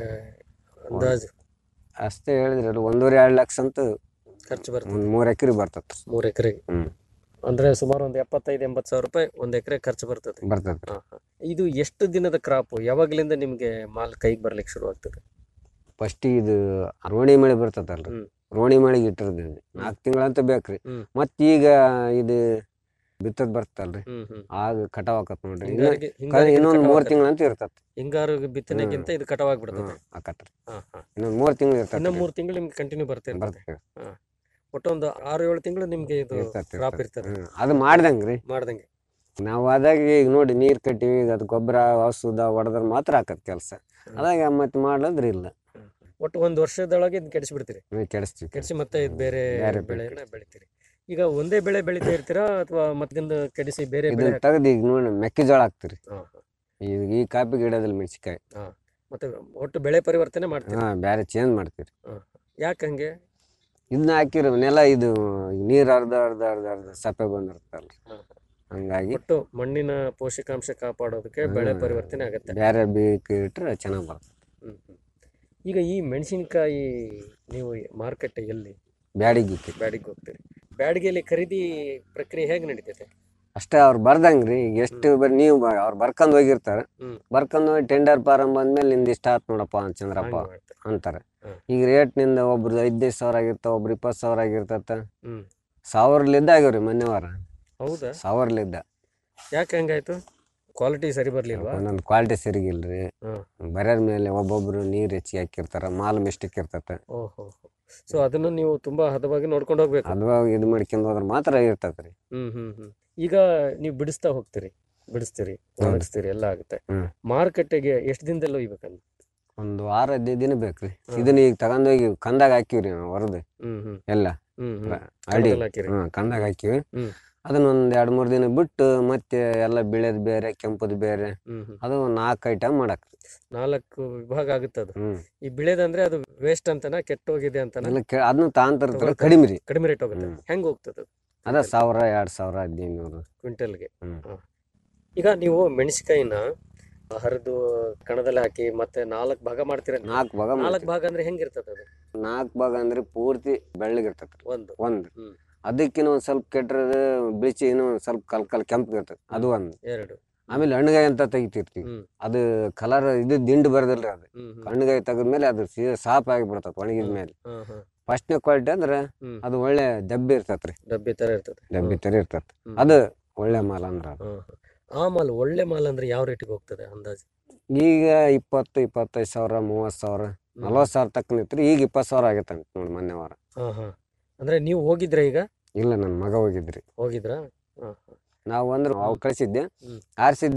ಅಂದಾಜು ಅಷ್ಟೇ ಹೇಳಿದ್ರಲ್ಲ ಒಂದೂವರೆ ಎರಡು ಲಕ್ಷ ಅಂತ ಖರ್ಚು ಬರುತ್ತೆ ಒಂದ್ ಮೂರ್ ಎಕರೆ ಬರ್ತದ ಮೂರು ಎಕರೆಗೆ ಹ್ಮ್ ಅಂದ್ರೆ ಸುಮಾರು ಒಂದು ಎಪ್ಪತ್ತೈದು ಎಂಬತ್ತು ಸಾವಿರ ರೂಪಾಯಿ ಒಂದು ಎಕರೆ ಖರ್ಚು ಬರ್ತದೆ ಬರ್ತದ ಹಾ, ಹಾ. ಇದು ಎಷ್ಟು ದಿನದ ಕ್ರಾಪ್ ಯಾವಾಗಲಿಂದ ನಿಮ್ಗೆ ಮಾಲ್ ಕೈಗೆ ಬರ್ಲಿಕ್ಕೆ ಶುರು ಆಗ್ತದೆ ಫಸ್ಟ್ ಇದು ರೋಣಿ ಮಳೆ ಬರ್ತದಲ್ರಿ ಹ್ಮ್. ರೋಣಿ ಮಳೆಗೆ ಇಟ್ಟಿರ್ತೀವಿ ನಾಲ್ಕು ತಿಂಗಳಂತ ಬೇಕ್ರಿ ಹ್ಮ್. ಮತ್ತೀಗ ಇದು ಬಿತ್ತದ್ ಬರ್ತಲ್ರಿ ಹ್ಮ್ ಹ್ಮ್ ಆಗ ಕಟಾವ್ ಆಕತ್ ನೋಡ್ರಿ ಇನ್ನ- ಹಿಂಗಾರಿಗೆ- ಕ- ಹಿಂಗಾರಿಗೆ ಇನ್ನೊಂದ್ ಕಟಾವ್ ಮೂರ್ ಆಕತ್ತೆ. ತಿಂಗಳಂತ ಇರ್ತತ್ ಹಿಂಗಾರು ಬಿತ್ತನೆಗಿಂತ ಇದು ಕಟಾವಾಗ್ಬಿಡ್ತದೆ ಆಕತ್ರಿ ಹಾ ಹಾ ಇನ್ನೊಂದ್ ಮೂರ್ ತಿಂಗಳು ಇರ್ತತ್ ಇನ್ನ ಮೂರು ತಿಂಗಳು ನಿಮ್ಗೆ ಕಂಟಿನ್ಯೂ ಬರ್ತಿರ್ತದೆ ಬರ್ತದೆ ಹಾ ಒಟ್ಟು ಒಂದು ಆರು ಏಳು ತಿಂಗಳು ನಿಮ್ಗೆ ಇದು ಇರ್ತತ್ ಕ್ರಾಪ್ ಇರ್ತತ್. ಇರ್ತದೆ ಹ್ಮ್. ಅದು ಮಾಡ್ದಂಗ್ರಿ ಮಾಡ್ದಂಗೆ ನಾವು ಅದಾಗ ಈಗ ನೋಡಿ ನೀರ್ ಕಟ್ಟಿವಿ ಈಗ ಅದು ಗೊಬ್ಬರ ಔಷಧ ಹೊಡೆದ್ರ ಮಾತ್ರ ಆಕತ್ ಕೆಲಸ ಅದಾಗ ಮತ್ತೆ ಮಾಡ್ಲಂದ್ರ ಇಲ್ಲ ಒಟ್ಟು ಒಂದು ವರ್ಷದೊಳಗೆ ಇದನ್ನ ಕೆಡಿಸ್ಬಿಡ್ತೀರಿ ನೀವು ಕೆಡಿಸ್ತೀವಿ ಕೆಡಿಸಿ ಮತ್ತೆ ಇದು ಬೇರೆ ಬೇರೆ ಬೆಳೆಯನ್ನ ಬೆಳಿತೀರಿ ಈಗ ಒಂದೇ ಬೆಳೆ ಬೆಳಿತಾ ಇರ್ತೀರಾ ಅಥವಾ ಮತ್ತಿಂದ ಕೆಡಿಸಿ ಬೇರೆ ಬೆಳೆ ಇದನ್ನ ತೆಗ್ದು ಈಗ ನೋಡಿ ಮೆಕ್ಕೆಜೋಳ ಹಾಕ್ತಿರಿ ಹಾ, ಹಾ. ಈಗ ಈ ಕಾಪಿ ಗಿಡದಲ್ಲಿ ಮೆಣಸಿಕಾಯಿ ಹಾ. ಮತ್ತೆ ಒಟ್ಟು ಬೆಳೆ ಪರಿವರ್ತನೆ ಮಾಡ್ತೀರಿ ಹಾ ಬೇರೆ ಚೇಂಜ್ ಮಾಡ್ತೀರಿ ಹಾ. ಯಾಕೆ ಹಂಗೆ ಇದನ್ನ ಹಾಕಿರೋ ನೆಲ ಇದು ನೀರ್ ಅರ್ಧ ಅರ್ಧ ಅರ್ಧ ಅರ್ಧ ಸಪ್ಪೆ ಬಂದಿರ್ತಲ್ರಿ ಹಾ. ಹಂಗಾಗಿ ಒಟ್ಟು ಮಣ್ಣಿನ ಪೋಷಕಾಂಶ ಕಾಪಾಡೋದಕ್ಕೆ ಬೆಳೆ ಹ್ಮ್. ಪರಿವರ್ತನೆ ಆಗುತ್ತೆ ಬೇರೆ ಬೀಕ್ ಇಟ್ರೆ ಚೆನ್ನಾಗ್ ಬರ್ತದೆ ಹ್ಮ್, ಹ್ಮ್. ಈಗ ಈ ಮೆಣಸಿನಕಾಯಿ ನೀವು ಮಾರುಕಟ್ಟೆ ಎಲ್ಲಿ ಬ್ಯಾಡಿಗೆ ಬ್ಯಾಡಿಗೆ ಹೋಗ್ತೀರಿ ಬ್ಯಾಡಿಗೆಯಲ್ಲಿ ಖರೀದಿ ಪ್ರಕ್ರಿಯೆ ಹೇಗೆ ನಡೀತೈತೆ ಅಷ್ಟೇ ಅವ್ರು ಬರ್ದಂಗ್ರಿ ಈಗ ಎಷ್ಟು ಬರ್ ನೀವು ಬ- ಅವ್ರು ಬರ್ಕೊಂಡ್ ಹೋಗಿರ್ತಾರ ಹ್ಮ್. ಬರ್ಕೊಂಡ್ ಹೋಗಿ ಟೆಂಡರ್ ಫಾರಂ ಬಂದ್ಮೇಲೆ ನಿಂದ ಇಷ್ಟ ಆತ್ ನೋಡಪ್ಪ ಅಂತ ಚಂದ್ರಪ್ಪ ಹಂಗ್ ಮಾಡ್ತಾರೆ. ಅಂತಾರೆ ಹ್ಮ್. ಈಗ ರೇಟ್ ನಿಂದ ಒಬ್ರದ್ದು ಐದೈದು ಸಾವಿರ ಆಗಿರ್ತಾವ ಒಬ್ರು ಇಪ್ಪತ್ತು ಸಾವಿರ ಆಗಿರ್ತತ ಹ್ಮ್ ಸಾವಿರಲಿದ್ದ ಆಗ್ಯಾವ್ರಿ ಮೊನ್ನೆ ವಾರ ಹೌದಾ ಸಾವಿರಲಿದ್ದ ಯಾಕೆ ಹಂಗಾಯ್ತು ಕ್ವಾಲಿಟಿ ಸರಿ ಬರ್ಲಿಲ್ವಾ ಒಂದೊಂದು ಕ್ವಾಲಿಟಿ ಸರಿಗಿಲ್ರಿ ಹ್ಮ್. ಬರೋರ್ ಮೇಲೆ ಒಬ್ಬೊಬ್ರು ನೀರ್ ಹೆಚ್ಚಿಗೆ ಹಾಕಿರ್ತಾರ ಮಾಲ್ ಮಿಸ್ಟೇಕ್ ಇರ್ತತೆ ಓಹೋ ಸೊ ಅದನ್ನು ನೀವು ತುಂಬಾ ಹದವಾಗಿ ನೋಡ್ಕೊಂಡು ಹೋಗ್ಬೇಕು ಅದು ಇದು ಮಾಡ್ಕೊಂಡ್ ಹೋದ್ರ ಮಾತ್ರ ಇರ್ತತ್ರಿ ಹ್ಮ್ ಹ್ಮ್ ಹ್ಮ್ ಈಗ ನೀವು ಬಿಡಿಸ್ತಾ ಹೋಗ್ತೀರಿ ಬಿಡಿಸ್ತೀರಿ ಒಣಗಿಸ್ತೀರಿ ಎಲ್ಲ ಆಗುತ್ತೆ ಹ್ಮ್. ಮಾರುಕಟ್ಟೆಗೆ ಎಷ್ಟು ದಿನದಲ್ಲಿ ಒಯ್ಬೇಕಂತ ಒಂದು ವಾರ ಹದಿನೈದು ದಿನ ಬೇಕ್ರಿ ಇದನ್ನ ಈಗ ತಗೊಂಡೋಗಿ ಕಂದಾಗ ಹಾಕಿವ್ರಿ ನಾವು ಹೊರದು ಹ್ಮ್ ಹ್ಮ್ ಎಲ್ಲ ಹ್ಮ್ ಹ್ಮ್ ಅಡಿ ಕಣದಲ್ಲಿ ಹಾಕಿರಿ. ಹ್ಮ್ ಕಂದಾಗ ಹಾಕಿವಿ ಹ್ಮ್. ಅದನ್ನ ಒಂದ್ ಎರಡ್ ಮೂರ್ ದಿನ ಬಿಟ್ಟು ಮತ್ತೆ ಎಲ್ಲ ಬಿಳೆದ್ ಬೇರೆ ಕೆಂಪದ್ ಬೇರೆ ಹ್ಮ್ ಹ್ಮ್ ಅದು ನಾಲ್ಕು ಐಟಮ್ ಮಾಡಕ್ ನಾಲ್ಕು ವಿಭಾಗ ಆಗುತ್ತೆ ಅದು ಹ್ಮ್ ಈ ಬಿಳೆದಂದ್ರೆ ಅದು ವೇಸ್ಟ್ ಅಂತನಾ ಕೆಟ್ಟೋಗಿದೆ ಅಂತನಾ ಎಲ್ಲ ಕೆ- ಅದನ್ನ ತಾಂತಿರ್ತಾರ ತಗೊಳ್ತಾರೆ. ಕಡಿಮೆ ರೀ ಕಡಿಮೆ ರೇಟ್ ಹೋಗುತ್ತೆ ಹ್ಮ್. ಹೆಂಗ್ ಹೋಗ್ತದೆ ಅದು ಅದ ಸಾವಿರ ಎರಡ್ ಸಾವಿರ ಹದಿನೈದು ಕ್ವಿಂಟಲ್ಗೆ ಹ್ಮ್. ಹಾ. ಈಗ ನೀವು ಮೆಣಸಿಕಾಯಿನ ಹರಿದು ಕಣದಲ್ಲಿ ಹಾಕಿ ಮತ್ತೆ ನಾಲ್ಕು ಭಾಗ ಮಾಡ್ತೀರ ನಾಲ್ಕು ಭಾಗ ನಾಲ್ಕು ಭಾಗ ಅಂದ್ರೆ ಹೆಂಗಿರ್ತದೆ ಅದು ನಾಲ್ಕು ಭಾಗ ಅಂದ್ರೆ ಪೂರ್ತಿ ಬೆಳ್ಳಗಿರ್ತೈತ್ರಿ ಒಂದು ಒಂದು ಹ್ಮ್. ಅದಕ್ಕಿನ ಒಂದ್ ಸ್ವಲ್ಪ ಕೆಟ್ಟರದ ಬಿಳಿಚಿ ಇನ್ನೂ ಒಂದ್ ಸ್ವಲ್ಪ ಕಲ್ ಕಲ್ ಕೆಂಪು ಇರ್ತೈತಿ ಅದು ಒಂದು ಎರಡು ಆಮೇಲೆ ಹಣ್ಣುಗಾಯಿ ಅಂತ ತೆಗಿತಿರ್ತೀವಿ ಹ್ಮ್. ಅದು ಕಲರ್ ಇದು ದಿಂಡು ಬರೋದಿಲ್ರಿ ಅದು ಹ್ಮ್ ಹ್ಮ್. ಹಣ್ಣುಗಾಯಿ ತೆಗದ್ಮೇಲೆ ಅದು ಸೀದಾ ಸಾಪ್ ಆಗಿ ಬಿಡ್ತೈತಿ ಒಣಗಿದ ಮೇಲೆ ಹಾ, ಹಾ. ಫಸ್ಟ್ನೇ ಕ್ವಾಲಿಟಿ ಅಂದ್ರೆ ಹ್ಮ್. ಅದು ಒಳ್ಳೆ ದಬ್ಬೆ ಇರ್ತೈತ್ರಿ ಡಬ್ಬಿ ತರ ಇರ್ತದೆ ಡಬ್ಬಿ ತರ ಇರ್ತೈತಿ ಹ್ಮ್. ಅದು ಒಳ್ಳೆ ಮಾಲ್ ಅಂದ್ರ ಅದು ಹಾ, ಹಾ. ಆ ಮಾಲ್ ಒಳ್ಳೆ ಮಾಲ್ ಅಂದ್ರೆ ಯಾವ ರೇಟಿಗೆ ಹೋಗ್ತದೆ ಅಂದಾಜು ಈಗ ಇಪ್ಪತ್ತು ಇಪ್ಪತ್ತೈದು ಸಾವಿರ ಮೂವತ್ತು ಸಾವಿರ ನಲ್ವತ್ತು ಸಾವಿರ ತಕ್ಕ ನಿಂತ್ರಿ ಈಗ ಇಪ್ಪತ್ತು ಸಾವಿರ ಆಗೈತೆ ಅಂತ ನೋಡಿ ಮೊನ್ನೆ ವಾರ ಹಾ ಹಾ ಅಂದ್ರೆ ನೀವು ಹೋಗಿದ್ರ ಈಗ ಇಲ್ಲ ನನ್ನ ಮಗ ಹೋಗಿದ್ರಿ ಹೋಗಿದ್ರಾ ಹಾ ಹಾ. ನಾವು ಅಂದ್ರೆ ಅವ್ ಕಳಿಸಿದ್ದೆ ಹ್ಮ್. ಆರಿಸಿದ್ದಿಲ್ರಿ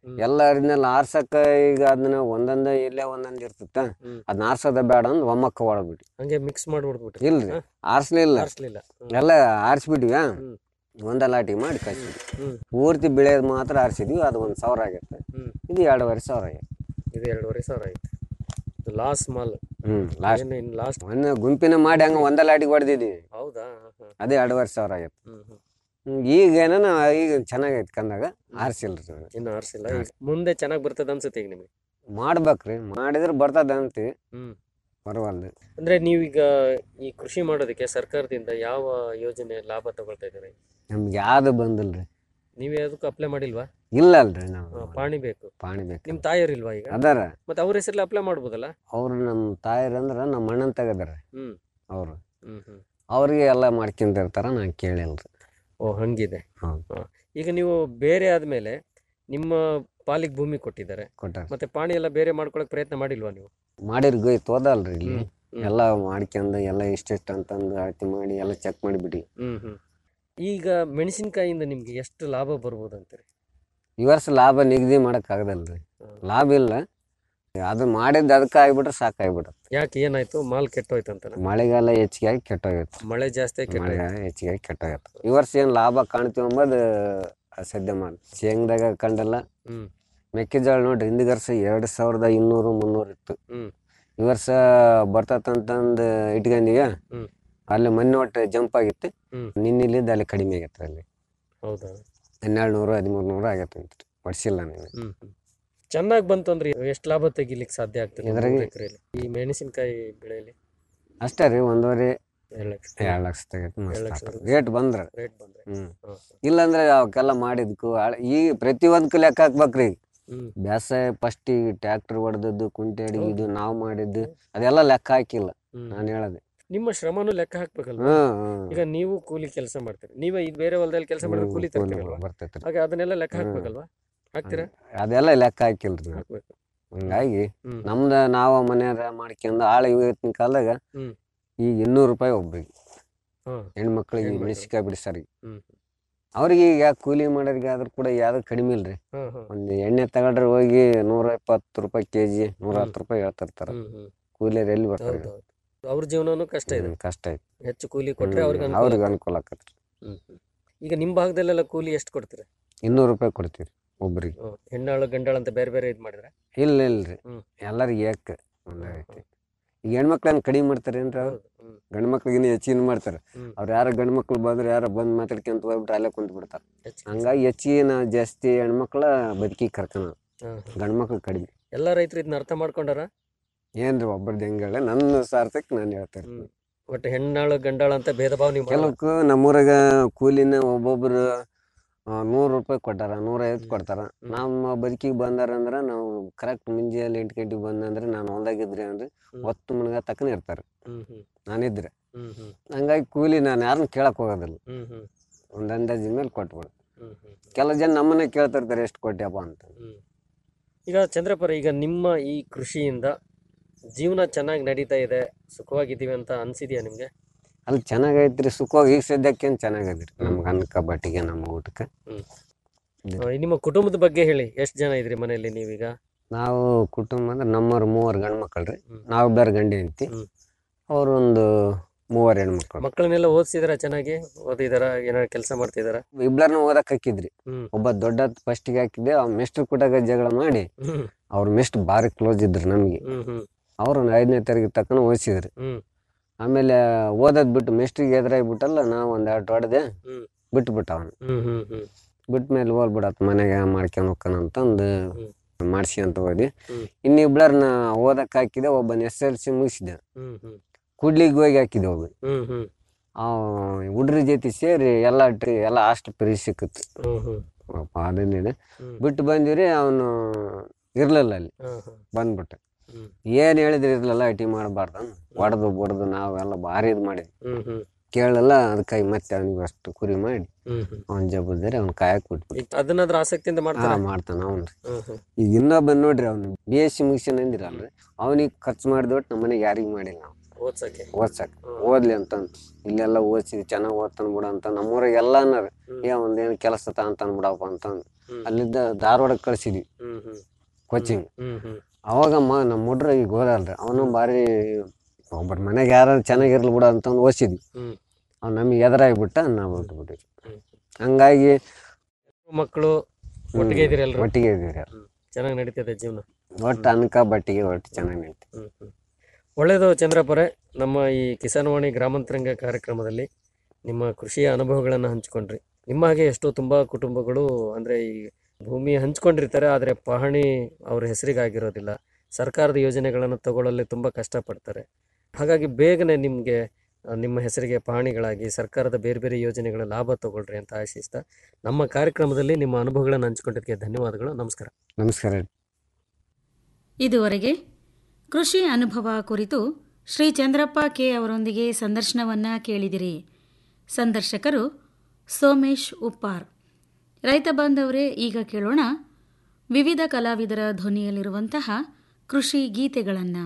ಎಲ್ಲ ಅರಿದ್ನೆಲ್ಲ ಆರ್ಸಕ್ಕ ಈಗ ಅದನ್ನ ಒಂದೊಂದ ಇಲ್ಲೇ ಒಂದೊಂದ್ ಇರ್ತತ್ತ ಅದನ್ನ ಆರ್ಸೋದ ಬೇಡ ಅಂದ್ ಒಮ್ಮಕ್ಕ ಹೊಡದ್ಬಿಟ್ಟು ಹಂಗೆ ಮಿಕ್ಸ್ ಮಾಡ್ಬಿಡ್ಬಿಟ್ರಿ ಇಲ್ರಿ ಆರ್ಸ್ಲಿಲ್ಲ ಆರ್ಸ್ಲಿಲ್ಲ. ಎಲ್ಲ ಆರಿಸ್ಬಿಟ್ವಿ ಒಂದ ಲಾಟಿ ಮಾಡಿ ಕಳ್ಸಿದ್ವಿ ಪೂರ್ತಿ ಬೆಳೆಯೋದು ಮಾತ್ರ ಆರಿಸಿದ್ವಿ ಅದು ಒಂದ್ ಸಾವಿರ ಆಗತ್ತೆ ಇದು ಎರಡೂವರೆ ಸಾವಿರ ಆಗೈತೆ ಇದು ಎರಡೂವರೆ ಸಾವಿರ ಆಯ್ತು ಲಾಸ್ ಮಾಲ್ ಹ್ಮ್ ಲಾಸ್ಟ್ ಏನು ಇನ್ನು ಲಾಸ್ಟ್ ಒಂದು ಗುಂಪಿನ ಮಾಡಿ ಹಂಗ ಒಂದ ಲಾಟಿಗೆ ಹೊಡೆದಿದ್ವಿ ಹೌದಾ ಹಾ, ಹಾ. ಅದೇ ಎರಡೂವರೆ ಸಾವಿರ ಆಗೈತೆ ಹ್ಮ್ ಹ್ಮ್ ಹ್ಮ್, ಈಗ ಏನಾನ ಈಗ ಚೆನ್ನಾಗೈತೆ ಕಂದಾಗ ಆರಿಸಿಲ್ರಿ ಇನ್ನು ಆರ್ಸಿಲ್ಲ ಈಗ ಮುಂದೆ ಚೆನ್ನಾಗಿ ಬರ್ತದ ಅನ್ಸುತ್ತೆ ಈಗ ನಿಮಗೆ ಮಾಡ್ಬೇಕ್ರಿ ಮಾಡಿದ್ರೆ ಬರ್ತದ ಅಂತೀವಿ ಹ್ಮ್ ಬರವಲ್ದು ಅಂದ್ರೆ ನೀವೀಗ ಈ ಕೃಷಿ ಮಾಡೋದಕ್ಕೆ ಸರ್ಕಾರದಿಂದ ಯಾವ ಯೋಜನೆ ಲಾಭ ತಗೊಳ್ತಾ ಇದ್ದೀರಿ ನಮ್ಗೆ ಯಾವ್ದು ಬಂದಿಲ್ರಿ ನೀವ್ ಯಾವ್ದಕ್ಕೂ ಅಪ್ಲೈ ಮಾಡಿಲ್ವಾ ಇಲ್ಲ ಅಲ್ರಿ ನಾವು ಹಾ, ಪಾಣಿ ಬೇಕು ಪಾಣಿ ಬೇಕು ನಿಮ್ ತಾಯಿಯರಿಲ್ವಾ ಈಗ ಅದಾರ ಮತ್ತೆ ಅವ್ರ ಹೆಸರಲ್ಲಿ ಅಪ್ಲೈ ಮಾಡ್ಬೋದಲ್ಲ ಅವ್ರು ನಮ್ಮ ತಾಯಿರ್ ಅಂದ್ರ ನಮ್ಮ ಅಣ್ಣನ್ ತೆಗದಾರ ಹ್ಮ್ ಅವ್ರು ಹ್ಮ್ ಹ್ಮ್ ಅವ್ರಿಗೆ ಎಲ್ಲ ಮಾಡ್ಕೊಂತಿರ್ತಾರ ನಾನು ಕೇಳಿಲ್ರಿ ಓ ಹಂಗಿದೆ ಹೌದು. ಹಾ. ಈಗ ನೀವು ಬೇರೆ ಆದ್ಮೇಲೆ ನಿಮ್ಮ ಪಾಲಿಗೆ ಭೂಮಿ ಕೊಟ್ಟಿದ್ದಾರೆ ಕೊಟ್ಟಾರ ಮತ್ತೆ ಪಾಣಿ ಎಲ್ಲ ಬೇರೆ ಮಾಡ್ಕೊಳಕ್ ಪ್ರಯತ್ನ ಮಾಡಿಲ್ವಾ ನೀವು ಮಾಡಿರ್ ಗೊಯ್ ತೋದಲ್ರಿ ಇಲ್ಲಿ ಹ್ಮ್, ಹ್ಮ್. ಎಲ್ಲ ಮಾಡ್ಕೊಂಡ್ ಎಲ್ಲ ಇಷ್ಟಿಷ್ಟು ಅಂತಂದು ಅಳತೆ ಮಾಡಿ ಎಲ್ಲ ಚೆಕ್ ಮಾಡಿಬಿಟ್ಟು ಹ್ಮ್ ಹ್ಮ್ ಈಗ ಮೆಣಸಿನಕಾಯಿಯಿಂದ ನಿಮ್ಗೆ ಎಷ್ಟು ಲಾಭ ಬರ್ಬೋದು ಅಂತೀರಿ ಈ ವರ್ಷ ಲಾಭ ನಿಗದಿ ಮಾಡಕ್ ಆಗದಲ್ರಿ ಲಾಭ ಇಲ್ಲ ಅದು ಮಾಡಿದ್ದು ಅದಕ್ಕೆ ಆಗ್ಬಿಟ್ರೆ ಸಾಕಾಗ್ಬಿಡುತ್ತೆ ಯಾಕೆ ಏನಾಯ್ತು ಮಾಲ್ ಕೆಟ್ಟೋಯ್ತು ಅಂತ ಮಳೆಗಾಲ ಹೆಚ್ಚಿಗೆ ಆಗಿ ಕೆಟ್ಟೋಗಿತ್ತು ಮಳೆ ಜಾಸ್ತಿ ಕೆಟ್ಟ ಮಳೆಗಾಲ ಹೆಚ್ಚಿಗೆ ಆಗಿ ಕೆಟ್ಟೋಗಿತ್ತು ಈ ವರ್ಷ ಏನು ಲಾಭ ಕಾಣ್ತೀವಿ ಅಂಬೋದು ಅಸಾಧ್ಯ ಮಾಡಿ ಶೇಂಗದಾಗ ಕಂಡಲ್ಲ ಹ್ಮ್ ಮೆಕ್ಕೆಜೋಳ ನೋಡ್ರಿ ಹಿಂದಿನ ವರ್ಷ ಎರಡು ಸಾವಿರದ ಇನ್ನೂರು ಮುನ್ನೂರು ಇತ್ತು ಹ್ಮ್ ಈ ವರ್ಷ ಬರ್ತತಂತಂದು ಇಟ್ಕೊಂಡಿವ ಹ್ಮ್. ಅಲ್ಲಿ ಮೊನ್ನೆ ಒಟ್ಟು ಜಂಪ್ ಆಗಿತ್ತು ಹ್ಮ್. ನಿನ್ನಿಲಿಂದ ಅಲ್ಲಿ ಕಡಿಮೆ ಆಗೈತೆ ಅಲ್ಲಿ ಹೌದಾ ಹನ್ನೆರಡು ನೂರು ಹದಿಮೂರು ನೂರು ಆಗೈತೆ ಅಂತ ಹೊಡ್ಸಿಲ್ಲ ನೀನು ಹ್ಮ್ ಹ್ಮ್ ಚೆನ್ನಾಗಿ ಬಂತು ಅಂದ್ರೆ ಎಷ್ಟು ಲಾಭ ತೆಗಿಲಿಕ್ಕೆ ಸಾಧ್ಯ ಆಗ್ತದೆ ಎದ್ರಾಗೆ? ಮೂರು ಎಕರೆಯಲ್ಲಿ ಈ ಮೆಣಸಿನಕಾಯಿ ಬೆಳೆಯಲ್ಲಿ ಅಷ್ಟೇ ರೀ ಒಂದೂವರೆ ಎರಡು ಲಕ್ಷ ಎರಡು ಲಕ್ಷ ತೆಗೈತೆ ಎರಡು ಮಸ್ತ್ ಲಕ್ಷ ರೇಟ್ ಬಂದ್ರೆ ರೇಟ್ ಬಂದ್ರೆ ಹ್ಮ್ ಹಾ, ಇಲ್ಲಾಂದ್ರೆ ಅವಕ್ಕೆಲ್ಲ ಮಾಡಿದ್ಕು ಆಳ್- ಈಗ ಪ್ರತಿಯೊಂದಕ್ಕೂ ಲೆಕ್ಕ ಹಾಕ್ಬೇಕ್ರಿ ಈಗ ಹ್ಮ್. ಬೇಸಾಯ ಫಸ್ಟಿಗೆ ಟ್ಯಾಕ್ಟರ್ ಹೊಡೆದದ್ದು ಕುಂಟೆ ಅಡಿಗಿದ್ದು ನಾವು ಮಾಡಿದ್ದು ಅದೆಲ್ಲ ಲೆಕ್ಕ ಹಾಕಿಲ್ಲ ಹ್ಮ್. ನಾನು ಹೇಳದೆ ನಿಮ್ಮ ಶ್ರಮನು ಲೆಕ್ಕ ಹಾಕ್ಬೇಕಲ್ವಾ ಹ್ಮ್, ಹ್ಮ್. ಈಗ ನೀವು ಕೂಲಿ ಕೆಲಸ ಮಾಡ್ತೀರಿ ನೀವೇ ಈಗ ಬೇರೆ ಹೊಲದಲ್ಲಿ ಕೆಲಸ ಮಾಡಿದ್ರೆ ಹ್ಮ್, ಕೂಲಿ ಕೂಲಿ ತರ್ತೀರಲ್ವಾ ಬರ್ತೈತ್ರಿ. ಹಾಗೆ ಅದನ್ನೆಲ್ಲ ಲೆಕ್ಕ ಹ್ಮ್. ಹಾಕ್ಬೇಕಲ್ವಾ ಹಾಕ್ತೀರಾ ಅದೆಲ್ಲ ಲೆಕ್ಕ ಹಾಕಿಲ್ರಿ ನಾವು. ಹಾಕ್ಬೇಕು ಹಂಗಾಗಿ ಹ್ಮ್. ನಮ್ದ ನಾವ ಮನ್ಯಾಗ ಮಾಡ್ಕೊಂಡು ಆಳ ಇವತ್ತಿನ ಕಾಲದಾಗ ಹ್ಮ್. ಈಗ ಇನ್ನೂರು ರೂಪಾಯಿ ಒಬ್ರಿಗೆ ಹಾ. ಹೆಣ್ಮಕ್ಳಿಗೆ ಹೆಣ್ಮಕ್ಳು. ಮೆಣಸಿಕಾಯಿ ಬಿಡಿಸ್ತಾರಿಗೆ ಹ್ಮ್ ಅವ್ರಿಗೆ ಈಗ ಕೂಲಿ ಮಾಡೋರಿಗೆ ಆದ್ರೂ ಕೂಡ ಯಾವ್ದು ಕಡಿಮೆ ಇಲ್ರಿ ಹಾ, ಹಾ. ಒಂದು ಎಣ್ಣೆ ತಗೊಂಡ್ರೆ ಹೋಗಿ ನೂರ ಇಪ್ಪತ್ತು ರೂಪಾಯಿ ಕೆ ಜಿ ನೂರ ಹ್ಮ್. ಹತ್ತು ರೂಪಾಯಿ ಹೇಳ್ತಿರ್ತಾರ ಹ್ಮ್, ಹ್ಮ್. ಕೂಲಿಯರ್ ಎಲ್ಲಿ ಬರ್ತಾರೆ ಹೌದು ಹೌದು. ಅವ್ರ ಜೀವನನು ಕಷ್ಟ ಇದೆ ಹ್ಮ್, ಕಷ್ಟ ಐತಿ ಹೆಚ್ಚು ಕೂಲಿ ಕೊಟ್ರೆ ಹ್ಮ್, ಅವ್ರಿಗೆ ಅವ್ರಿಗೆ ಅನುಕೂಲ ಅನುಕೂಲ ಆಕತ್ರಿ ಹ್ಮ್ ಹ್ಮ್. ಈಗ ನಿಮ್ ಭಾಗದಲ್ಲೆಲ್ಲ ಕೂಲಿ ಎಷ್ಟು ಕೊಡ್ತೀರಾ ಇನ್ನೂರು ರೂಪಾಯಿ ಕೊಡ್ತೀರಿ ಒಬ್ರಿಗೆ ಹ್ಮ್. ಹೆಣ್ಣಾಳು ಗಂಡಾಳು ಅಂತ ಬೇರೆ ಬೇರೆ ಇದ್ ಮಾಡಿದ್ರೆ ಇಲ್ಲ ಇಲ್ರಿ ಹ್ಮ್. ಎಲ್ಲರಿಗೆ ಏಕ ಒಂದೇ ಐತಿ ಈಗ ಹೆಣ್ಮಕ್ಳನ್ನ ಕಡಿಮೆ ಮಾಡ್ತಾರೆ ಏನ್ರಿ ಅವ್ರು ಹ್ಮ್. ಗಂಡು ಮಕ್ಳಿಗಿನ್ನ ಹೆಚ್ಚಿನ ಮಾಡ್ತಾರೆ ಹ್ಮ್. ಅವ್ರು ಯಾರ ಗಂಡು ಮಕ್ಳು ಬಂದ್ರೆ ಯಾರ ಬಂದ್ ಮಾತಾಡ್ಕೊಂತ ಹೋಗ್ಬಿಟ್ರೆ ಅಲ್ಲೇ ಕುಂತ ಬಿಡ್ತಾರೆ ಹೆಚ್ಚು ಹಂಗಾಗಿ ಹೆಚ್ಚಿನ ಜಾಸ್ತಿ ಹೆಣ್ಮಕ್ಳ ಬದುಕಿ ಕರ್ಕೊಳ ಹಾ, ಹಾ. ಗಂಡು ಮಕ್ಳು ಕಡಿಮೆ ಎಲ್ಲ ರೈತರು ಇದನ್ನ ಅರ್ಥ ಮಾಡ್ಕೊಂಡಾರ ಏನ್ರಿ ಒಬ್ಬರದ್ದು ಹೆಂಗ ನನ್ನ ಸಾರ್ಥಕ್ ನಾನು ಹೇಳ್ತಾ ಹ್ಮ್. ಇರ್ತೀನಿ ಒಟ್ಟು ಹೆಣ್ಣಾಳು ಗಂಡಾಳು ಅಂತ ಭೇದ ಭಾವ ನೀವು ಮಾಡಲ್ಲ. ಕೆಲವಕ್ಕೂ ನಮ್ಮೂರಾಗ ಕೂಲಿನ ಒಬ್ಬೊಬ್ರು ಆ, ನೂರು ರೂಪಾಯಿ ಕೊಟ್ಟಾರ ನೂರೈವತ್ತು ಕೊಡ್ತಾರ ನಮ್ಮ ಬದುಕಿಗೆ ಬಂದಾರಂದ್ರ ನಾವು ಕರೆಕ್ಟ್ ಮುಂಜಾನೆ ಎಂಟು ಗಂಟೆಗೆ ಬಂದಂದ್ರೆ ನಾನು ಹೊಲ್ದಾಗಿದ್ರಿ ಅಂದ್ರೆ ಹ್ಮ್. ಹೊತ್ತು ಮನ್ಗ ತಕ್ಕನ ಇರ್ತಾರೆ ಹ್ಮ್ ಹ್ಮ್ ನಾನಿದ್ರೆ ಹ್ಮ್ ಹ್ಮ್ ಹಂಗಾಗಿ ಕೂಲಿ ನಾನು ಯಾರನ್ನ ಕೇಳಕ್ ಹೋಗೋದಿಲ್ಲ ಹ್ಮ್ ಹ್ಮ್ ಒಂದು ಅಂದಾಜಿನ ಮೇಲೆ ಕೊಟ್ಬಿಡು ಹ್ಮ್ ಹ್ಮ್ ಕೆಲವು ಜನ ನಮ್ಮನ್ನೇ ಕೇಳ್ತಿರ್ತಾರೆ ಎಷ್ಟು ಕೊಟ್ಟ್ಯಪ್ಪ ಅಂತ ಹ್ಮ್. ಈಗ ಚಂದ್ರಪುರ ಈಗ ನಿಮ್ಮ ಈ ಕೃಷಿಯಿಂದ ಜೀವನ ಚೆನ್ನಾಗಿ ನಡೀತಾ ಇದೆ ಸುಖವಾಗಿದ್ದೀವಿ ಅಂತ ಅನ್ಸಿದ್ಯಾ ನಿಮ್ಗೆ ಅಲ್ಲಿ ಚೆನ್ನಾಗೈತ್ರಿ ಸುಖವಾಗಿ ಈಗ ಸದ್ಯಕ್ಕೇನು ಚೆನ್ನಾಗೈತ್ರಿ ನಮ್ಗೆ ಅನ್ನಕ್ಕೆ ಬಟ್ಟಿಗೆ ನಮ್ಮ ಊಟಕ್ಕೆ ಹ್ಮ್. ಆ, ನಿಮ್ಮ ಕುಟುಂಬದ ಬಗ್ಗೆ ಹೇಳಿ ಎಷ್ಟು ಜನ ಇದ್ರಿ ಮನೆಯಲ್ಲಿ ನೀವೀಗ ನಾವು ಕುಟುಂಬ ಅಂದ್ರೆ ನಮ್ಮವ್ರು ಮೂವರು ಗಂಡು ಮಕ್ಕಳು ರೀ ಹ್ಮ್. ನಾವು ಬೇರೆ ಗಂಡಿ ಅಂತಿ ಹ್ಮ್. ಅವ್ರು ಒಂದು ಮೂವರು ಹೆಣ್ಮಕ್ಳು ಮಕ್ಕಳನ್ನೆಲ್ಲ ಓದಿಸಿದಾರ ಚೆನ್ನಾಗಿ ಓದಿದಾರ ಏನಾರ ಕೆಲಸ ಮಾಡ್ತಿದಾರ ಇಬ್ಳರ್ನ ಓದಕ್ ಹಾಕಿದ್ರಿ ಹ್ಮ್. ಒಬ್ಬ ದೊಡ್ಡ ಫಸ್ಟಿಗೆ ಹಾಕಿದ್ದೆ ಅವ್ನ ಮೆಸ್ಟ್ರ್ ಕೂಟಾಗ ಜಗಳ ಮಾಡಿ ಹ್ಮ್ ಅವ್ರ ಮೆಸ್ಟ್ ಭಾರಿ ಕ್ಲೋಸ್ ಇದ್ರು ನಮಗೆ ಹ್ಮ್ ಹ್ಮ್ ಅವ್ರು ಐದನೇ ತರಗತಿ ತಕ್ಕನ ಓದಿಸಿದ್ರಿ ಹ್ಮ್ ಆಮೇಲೆ ಓದೋದ್ ಬಿಟ್ಟು ಮೆಸ್ಟ್ರಿಗೆ ಎದುರಾಗ್ಬಿಟ್ಟಲ್ಲ ನಾವು ಒಂದ್ ಎರಡು ಹೊಡೆದೆ ಹ್ಮ್ ಬಿಟ್ಬಿಟ್ಟ ಅವನು ಹ್ಮ್ ಹ್ಮ್ ಹ್ಮ್ ಬಿಟ್ಟ ಮೇಲೆ ಹೋಗ್ಬಿಡತ್ ಮನೆಗೆ ಮಾಡ್ಕೊಂಡು ಹೋಗ್ಕನ ಅಂತಂದು ಮಾಡಿಸಿ ಅಂತ ಓದಿ ಹ್ಮ್. ಇನ್ನಿಬ್ಳರ್ನ ಓದಕ್ ಹಾಕಿದೆ ಒಬ್ಬನ ಎಸ್ ಎಲ್ ಸಿ ಮುಗಿಸಿದೆ ಹ್ಮ್ ಹ್ಮ್ ಕೂಡ್ಲಿಗೆ ಹೋಗಿ ಹಾಕಿದೆ ಒಬ್ಬ ಹ್ಮ್ ಹ್ಮ್ ಆ ಹುಡ್ರ ಜೊತೆ ಸೇರಿ ಎಲ್ಲ ಟ್ರಿ ಎಲ್ಲ ಅಷ್ಟು ಫ್ರೀ ಸಿಕ್ಕಿತ್ತು ಹ್ಮ್ ಹ್ಮ್ ಪಾಪ ಅದೇನಿದೆ ಹ್ಮ್. ಬಿಟ್ಟು ಬಂದಿವ್ರಿ ಅವನು ಇರ್ಲಿಲ್ಲ ಅಲ್ಲಿ ಹಾ, ಹಾ. ಬಂದ್ಬಿಟ್ಟೆ ಹ್ಮ್. ಏನ್ ಹೇಳಿದ್ರೆ ಇರ್ಲಿಲ್ಲ ಐಟಿ ಮಾಡಬಾರ್ದು ಹೊಡೆದು ಬಡ್ದು ನಾವೆಲ್ಲ ಭಾರಿ ಇದು ಮಾಡಿದ್ವಿ ಹ್ಮ್ ಹ್ಮ್ ಕೇಳಲ್ಲ ಅದಕ್ಕಾಗಿ ಮತ್ತೆ ಅವನಿಗೆ ಅಷ್ಟು ಕುರಿ ಮಾಡಿ ಹ್ಮ್ ಹ್ಮ್ ಅವ್ನ ಜಬ್ಬದ್ದಾರೆ ಅವ್ನ ಕಾಯಕ್ ಬಿಟ್ಬಿಟ್ಟು ಈಗ ಅದನ್ನಾದ್ರೂ ಆಸಕ್ತಿಯಿಂದ ಮಾಡ್ತಾರ ಹಾ ಮಾಡ್ತಾನ ಅವ್ನು ಹ್ಮ್ ಹ್ಮ್ ಈಗ ಇನ್ನೊಬ್ಬ ನೋಡ್ರಿ ಅವ್ನು ಬಿ ಎಸ್ ಸಿ ಮುಗಿಸ್ಯಾನ ಅಂದಿರಲ್ರಿ ಅವನಿಗೆ ಖರ್ಚು ಮಾಡಿದ್ಬಿಟ್ಟು ನಮ್ಮ ಮನೆಗೆ ಯಾರಿಗೂ ಮಾಡಿಲ್ಲ ನಾವು ಓದ್ಸಕ್ಕೆ ಓದ್ಸಕ್ ಓದ್ಲಿ ಅಂತಂದು ಇಲ್ಲೆಲ್ಲ ಓದಿಸಿದ್ವಿ ಚೆನ್ನಾಗಿ ಓದ್ತಾನ ಬಿಡ ಅಂತ ನಮ್ಮೂರಾಗ ಎಲ್ಲ ಅನ್ನೋರು ಏ ಒಂದೇನು ಕೆಲಸ ತ ಅಂತಾನ ಬಿಡಪ್ಪ ಅಂತಂದು ಹ್ಮ್. ಅಲ್ಲಿದ್ದ ಧಾರವಾಡಕ್ಕೆ ಕಳ್ಸಿದ್ವಿ ಕೋಚಿಂಗ್ ಹ್ಮ್ ಹ್ಮ್ ಅವಾಗ ಮ ನಮ್ಮ ಹುಡ್ರ ಈಗ ಹೋದಲ್ರಿ ಅವನು ಭಾರಿ ಒಬ್ಬರ ಮನೆಗೆ ಯಾರು ಚೆನ್ನಾಗಿರ್ಲಿ ಬಿಡ ಅಂತ ಓದಿಸಿದ್ವಿ ಹ್ಮ್ ಅವ್ನು ನಮಗೆ ಎದುರಾಗಿಬಿಟ್ಟ ನಾವು ಬಿಟ್ಬಿಟ್ವಿ ಹಂಗಾಗಿ ಮಕ್ಕಳು ಒಟ್ಟಿಗೆ ಇದ್ದೀರಿ ಎಲ್ರು ಒಟ್ಟಿಗೆ ಇದ್ದೀವಿ ಚೆನ್ನಾಗಿ ನಡೀತಿದೆ ಜೀವನ ಒಟ್ಟು ಅನ್ಕ ಬಟ್ಟಿಗೆ ಒಟ್ಟು ಚೆನ್ನಾಗಿ ನಡೀತು ಹ್ಮ್ ಹ್ಮ್ ಒಳ್ಳೆಯದು ಚಂದ್ರಪ್ಪರೇ ನಮ್ಮ ಈ ಕಿಸಾನ್ವಾಣಿ ಗ್ರಾಮಾಂತರಂಗ ಕಾರ್ಯಕ್ರಮದಲ್ಲಿ ನಿಮ್ಮ ಕೃಷಿಯ ಅನುಭವಗಳನ್ನು ಹಂಚ್ಕೊಂಡ್ರಿ ನಿಮ್ಮ ಹಾಗೆ ಎಷ್ಟೋ ತುಂಬ ಕುಟುಂಬಗಳು ಅಂದರೆ ಈ ಭೂಮಿ ಹಂಚ್ಕೊಂಡಿರ್ತಾರೆ ಆದರೆ ಪಹಣಿ ಅವ್ರ ಹೆಸರಿಗಾಗಿರೋದಿಲ್ಲ ಸರ್ಕಾರದ ಯೋಜನೆಗಳನ್ನು ತಗೊಳ್ಳಲ್ಲಿ ತುಂಬ ಕಷ್ಟಪಡ್ತಾರೆ ಹಾಗಾಗಿ ಬೇಗನೆ ನಿಮಗೆ ನಿಮ್ಮ ಹೆಸರಿಗೆ ಪಹಣಿಗಳಾಗಿ ಸರ್ಕಾರದ ಬೇರೆ ಬೇರೆ ಯೋಜನೆಗಳ ಲಾಭ ತಗೊಳ್ರಿ ಅಂತ ಆಶಿಸ್ತಾ ನಮ್ಮ ಕಾರ್ಯಕ್ರಮದಲ್ಲಿ ನಿಮ್ಮ ಅನುಭವಗಳನ್ನು ಹಂಚ್ಕೊಂಡಿದ್ದಕ್ಕೆ ಧನ್ಯವಾದಗಳು ನಮಸ್ಕಾರ ನಮಸ್ಕಾರ ಇದುವರೆಗೆ ಕೃಷಿ ಅನುಭವ ಕುರಿತು ಶ್ರೀ ಚಂದ್ರಪ್ಪ ಕೆ ಅವರೊಂದಿಗೆ ಸಂದರ್ಶನವನ್ನು ಕೇಳಿದಿರಿ ಸಂದರ್ಶಕರು ಸೋಮೇಶ್ ಉಪ್ಪಾರ್ ರೈತ ಬಾಂಧವರೇ ಈಗ ಕೇಳೋಣ ವಿವಿಧ ಕಲಾವಿದರ ಧ್ವನಿಯಲ್ಲಿರುವಂತಹ ಕೃಷಿ ಗೀತೆಗಳನ್ನು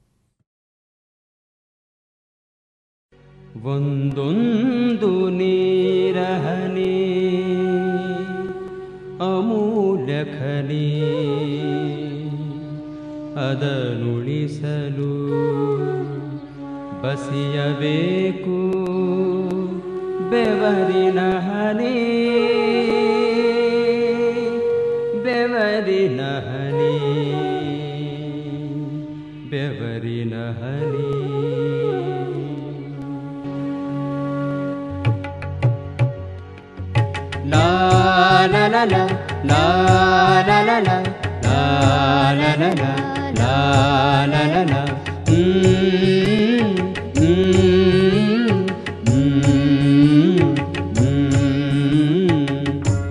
ಒಂದೊಂದು ನೀರಹನಿ ಅಮೂಲ್ಯ ಖನಿ ಅದನುಳಿಸಲು ಬಸಿಯಬೇಕು ಬೆವರಿನ ಹನಿ ಬೆವರಿನ ಹನಿ ಬೆವರಿನ ಹನಿ La la la la la la la la la la la la la la la la mm, mm, mm, mm.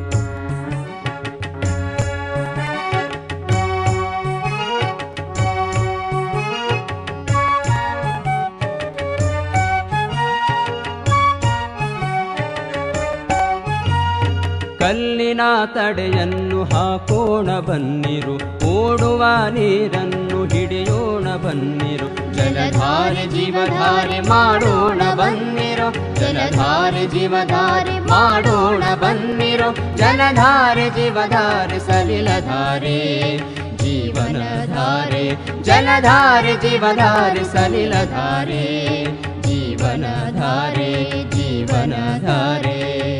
ಕಲ್ಲಿನ ತಡೆಯನ್ನು ಹಾಕೋಣ ಬನ್ನಿರು ಓಡುವ ನೀರನ್ನು ಹಿಡಿಯೋಣ ಬನ್ನಿರು ಜಲಧಾರೆ ಜೀವಧಾರೆ ಮಾಡೋಣ ಬನ್ನಿರು ಜಲಧಾರೆ ಜೀವಧಾರೆ ಮಾಡೋಣ ಬನ್ನಿರು ಜಲಧಾರೆ ಜೀವಧಾರೆ ಸಲಿಲಧಾರೆ ಜೀವನಧಾರೆ ಜಲಧಾರೆ ಜೀವಧಾರೆ ಸಲಿಲಧಾರೆ ಜೀವನಧಾರೆ ಜೀವನಧಾರೆ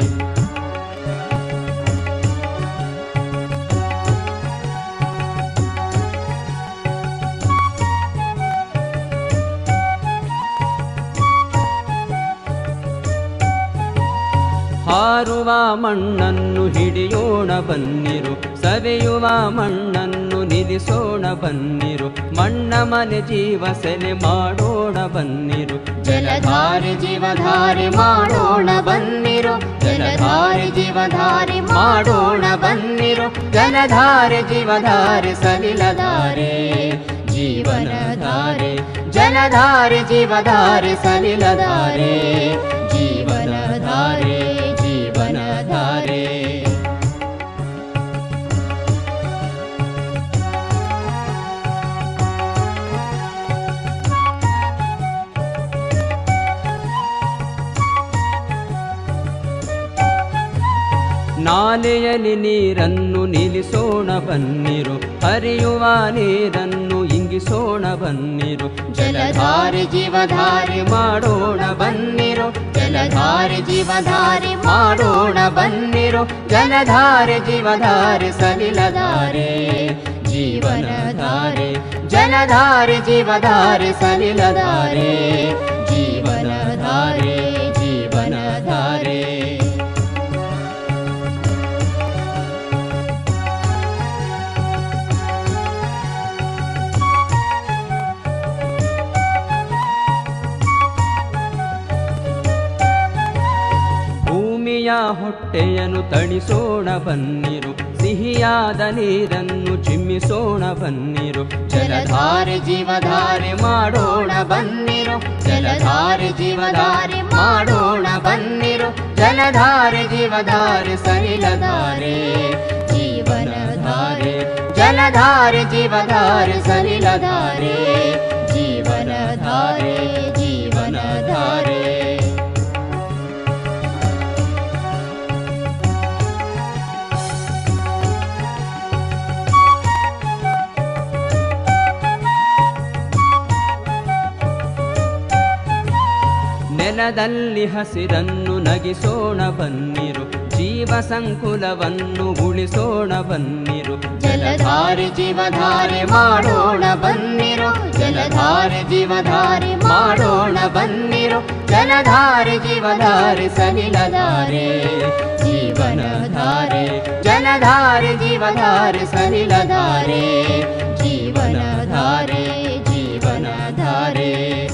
ಹಾರುವ ಮಣ್ಣನ್ನು ಹಿಡಿಯೋಣ ಬನ್ನಿರು ಸವೆಯುವ ಮಣ್ಣನ್ನು ನಿಲ್ಲಿಸೋಣ ಬನ್ನಿರು ಮಣ್ಣ ಮನೆ ಜೀವ ಸೆಲೆ ಮಾಡೋಣ ಬನ್ನಿರು ಜಲಧಾರೆ ಜೀವಧಾರೆ ಮಾಡೋಣ ಬನ್ನಿರು ಜಲಧಾರೆ ಜೀವಧಾರೆ ಮಾಡೋಣ ಬನ್ನಿರು ಜಲಧಾರೆ ಜೀವಧಾರೆ ಸಲಿಲಧಾರೆ ಜೀವನಧಾರೆ ಜಲಧಾರೆ ಜೀವಧಾರೆ ಸಲಿಲಧಾರೆ ಜೀವನಧಾರೆ ಜೀವನಧಾರೆ ನಾಲೆಯಲ್ಲಿ ನೀರನ್ನು ನಿಲ್ಲಿಸೋಣ ಬನ್ನಿರು ಹರಿಯುವ ನೀರನ್ನು ಇಂಗಿಸೋಣ ಬನ್ನಿರು ಜಲಧಾರೆ ಜೀವಧಾರೆ ಮಾಡೋಣ ಬನ್ನಿರು ಜಲಧಾರೆ ಜೀವಧಾರೆ ಮಾಡೋಣ ಬನ್ನಿರು ಜಲಧಾರೆ ಜೀವಧಾರೆ ಸಲಿಲಧಾರೆ ಜೀವನಧಾರೆ ಜಲಧಾರೆ ಜೀವಧಾರೆ ಸಲಿಲಧಾರೆ ಜೀವನಧಾರೆ ಜೀವನಧಾರೆ ಭೂಮಿಯ ಹೊಟ್ಟೆಯನ್ನು ತಣಿಸೋಣ ಬನ್ನಿರು ಸಿಹಿಯಾದ ನೀರನ್ನು ಚಿಮ್ಮಿಸೋಣ ಬನ್ನಿರು ಜಲಧಾರೆ ಜೀವಧಾರೆ ಮಾಡೋಣ ಬನ್ನಿರು ಜಲಧಾರೆ ಜೀವಧಾರೆ ಮಾಡೋಣ ಬನ್ನಿರು ಜಲಧಾರೆ ಜೀವಧಾರೆ ಸಲಿಲಧಾರೆ ಜೀವನಧಾರೆ ಜಲಧಾರೆ ಜೀವಧಾರೆ ಸಲಿಲಧಾರೆ ಜೀವನಧಾರೆ ಜೀವನಧಾರೆ ನೆಲದಲ್ಲಿ ಹಸಿರನ್ನು ನಗಿಸೋಣ ಬನ್ನಿರು ಜೀವ ಸಂಕುಲವನ್ನು ಉಳಿಸೋಣ ಬನ್ನಿರು ಜಲಧಾರೆ ಜೀವಧಾರೆ ಮಾಡೋಣ ಬನ್ನಿರು ಜಲಧಾರೆ ಜೀವಧಾರೆ ಮಾಡೋಣ ಬನ್ನಿರು ಜಲಧಾರೆ ಜೀವಧಾರೆ ಸಲಿಲಧಾರೆ ಜೀವನಧಾರೆ ಜಲಧಾರೆ ಜೀವಧಾರೆ ಸಲಿಲಧಾರೆ ಜೀವನಧಾರೆ ಜೀವನಧಾರೆ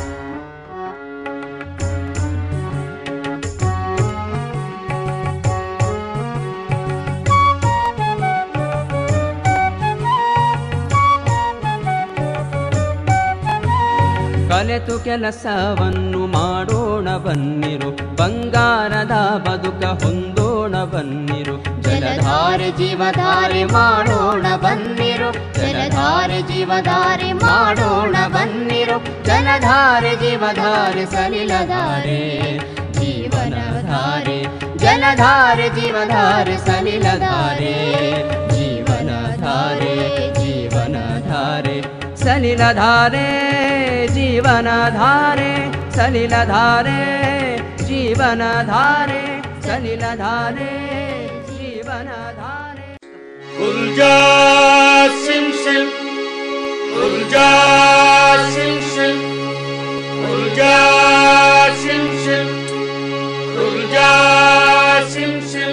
ಕಲೆತು ಕೆಲಸವನ್ನು ಮಾಡೋಣ ಬನ್ನಿರು ಬಂಗಾರದ ಬದುಕ ಹೊಂದೋಣ ಬನ್ನಿರು ಜಲಧಾರೆ ಜೀವಧಾರೆ ಮಾಡೋಣ ಬನ್ನಿರು ಜಲಧಾರೆ ಜೀವಧಾರೆ ಮಾಡೋಣ ಬನ್ನಿರು ಜಲಧಾರೆ ಜೀವಧಾರೆ ಸಲಿಲಧಾರೆ ಜೀವನಧಾರೆ ಜಲಧಾರೆ ಜೀವಧಾರೆ ಸಲಿಲಧಾರೆ ಜೀವನಧಾರೆ ಜೀವನಧಾರೆ ಸಲಿಲಧಾರೆ ಜೀವನಧಾರೆ ಸಲಿಲಧಾರೆ ಜೀವನಧಾರೆ ಸಲಿಲಧಾರೆ ಜೀವನಧಾರೆ ಉಲ್ಜಾ ಸಿಂ ಸಿಂ ಉಲ್ಜಾ ಸಿಂ ಸಿಂ ಉಲ್ಜಾ ಸಿಂ ಸಿಂ ಉಲ್ಜಾ ಸಿಂ ಸಿಂ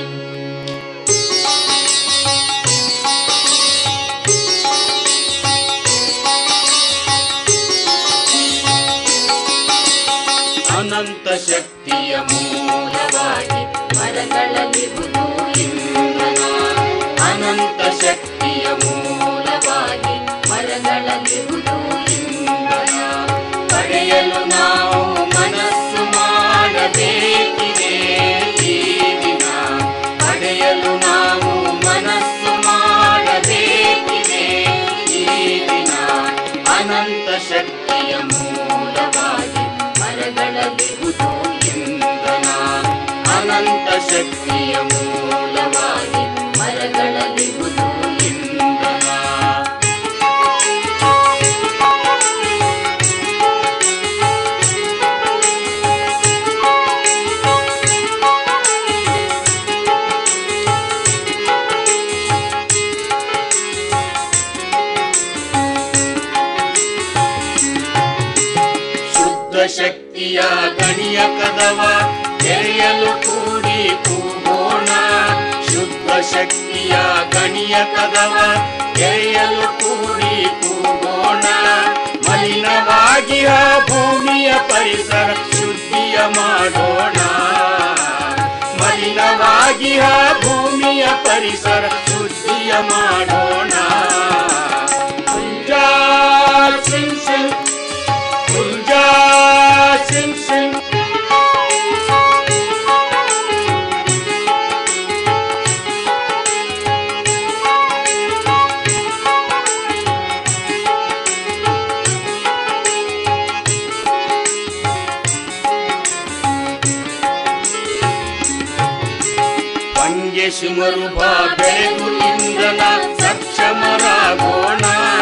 ಅನಂತ ಶಕ್ತಿಯ ಮೂಲವಾಗಿ ಮರಗಳಲ್ಲಿರುವುದು ಇಂಧನ ಅನಂತ ಶಕ್ತಿಯ ಮೂಲವಾಗಿ ಮರಗಳಲ್ಲಿರುವುದು ಇಂಧನ ಪಡೆಯಲು ನಾವು ಮನಸ್ಸು ಮಾಡಬೇಕಿದೆ ಈ ದಿನ ಪಡೆಯಲು ನಾವು ಮನಸ್ಸು ಮಾಡಬೇಕಿದೆ ಈ ದಿನ ಅನಂತ ಶಕ್ತಿಯ ಮೂಲವಾಗಿ ಮರಗಳಲ್ಲಿರುವುದು ಇಂಧನ ಅನಂತ ಶಕ್ತಿಯ ಮೂಲವಾಗಿ ಮರಗಳಲ್ಲಿರುವುದು ಇಂಧನ ಶುದ್ಧ ಶಕ್ತಿಯ ಗಣಿಯ ಕದವ ತೆರೆಯಲು ಕೂಡಿ ಕೂಗೋಣ ಶುದ್ಧ ಶಕ್ತಿಯ ಗಣಿಯ ಕದವ ತೆರೆಯಲು ಕೂಡಿ ಕೂಗೋಣ ಮಲಿನವಾಗಿಯ ಭೂಮಿಯ ಪರಿಸರ ಶುದ್ಧಿಯ ಮಾಡೋಣ ಮಲಿನವಾಗಿಯ ಭೂಮಿಯ ಪರಿಸರ ಶುದ್ಧಿಯ ಮಾಡೋಣ ಉಲ್ಜಾ ಸಿಂ ಸಿಂ ಉಲ್ಜಾ ಸಿಂ ಸಿಂ ಪಂಗೆ ಶಿಮರುಭ ಬೆಳೆದು ಇಂದನ ಸಕ್ಷಮರಾಗೋಣ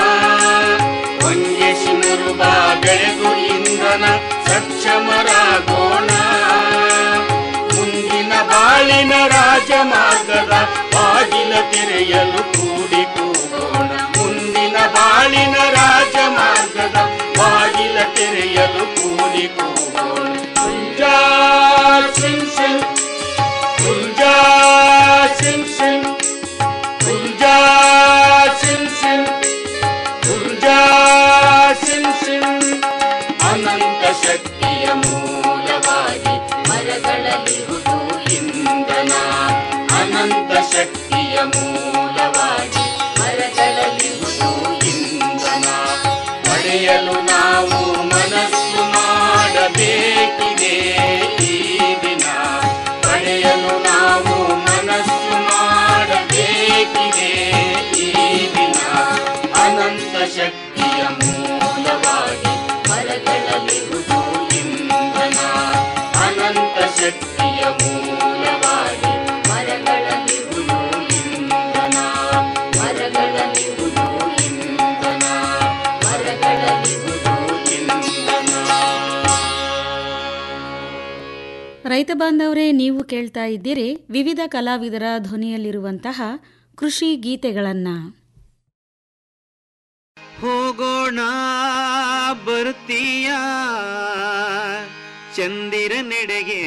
ಪಂಗೆ ಶಿಮರುಭ ಬೆಳೆದು ಇಂದನ ಸಕ್ಷಮರಾಗೋಣ ಮುಂದಿನ ಬಾಳಿನ ರಾಜಮಾರ್ಗದ ಬಾಗಿಲ ತೆರೆಯಲು ಕೂಡಿ ಕೂಗೋಣ ಮುಂದಿನ ಬಾಳಿನ ರಾಜಮಾರ್ಗದ ಬಾಗಿಲ ತೆರೆಯಲು ಕೂಡಿ ಕೂಗೋಣ ಉಲ್ಜಾ ಸಿಂ ಸಿಂ ಉಲ್ಜಾ ಸಿಂ ಸಿಂ ಉಲ್ಜಾ ಸಿಂ ಸಿಂ ಉಲ್ಜಾ ಸಿಂ ಸಿಂ ಅನಂತ ಶಕ್ತಿಯ ಮೂಲವಾಗಿ ಮರಗಳಲ್ಲಿರುವುದು ಇಂಧನ ಅನಂತ ಶಕ್ತಿಯ ಮೂಲವಾಗಿ ಮರಗಳಲ್ಲಿರುವುದು ಇಂಧನ ಪಡೆಯಲು ನಾವು ಮನಸ್ಸು ಮಾಡಬೇಕಿದೆ ಈ ದಿನ ಪಡೆಯಲು ನಾವು ಮನಸ್ಸು ಮಾಡಬೇಕಿದೆ ಈ ದಿನ ಅನಂತ ಶಕ್ತಿಯ ಮೂಲವಾಗಿ ಮರಗಳಲ್ಲಿರುವುದು ಇಂಧನ ಅನಂತ ಶಕ್ತಿಯ ಮೂಲವಾಗಿ ಮರಗಳಲ್ಲಿರುವುದು ಇಂಧನ ಮರಗಳಲ್ಲಿರುವುದು ಇಂಧನ ಮರಗಳಲ್ಲಿರುವುದು ಇಂಧನ ರೈತ ಬಾಂಧವರೇ ನೀವು ಕೇಳ್ತಾ ಇದ್ದೀರಿ ವಿವಿಧ ಕಲಾವಿದರ ಧ್ವನಿಯಲ್ಲಿರುವಂತಹ ಕೃಷಿ ಗೀತೆಗಳನ್ನು ಹೋಗೋಣ ಬರ್ತೀಯ ಚಂದಿರ ನೆಡೆಗೆ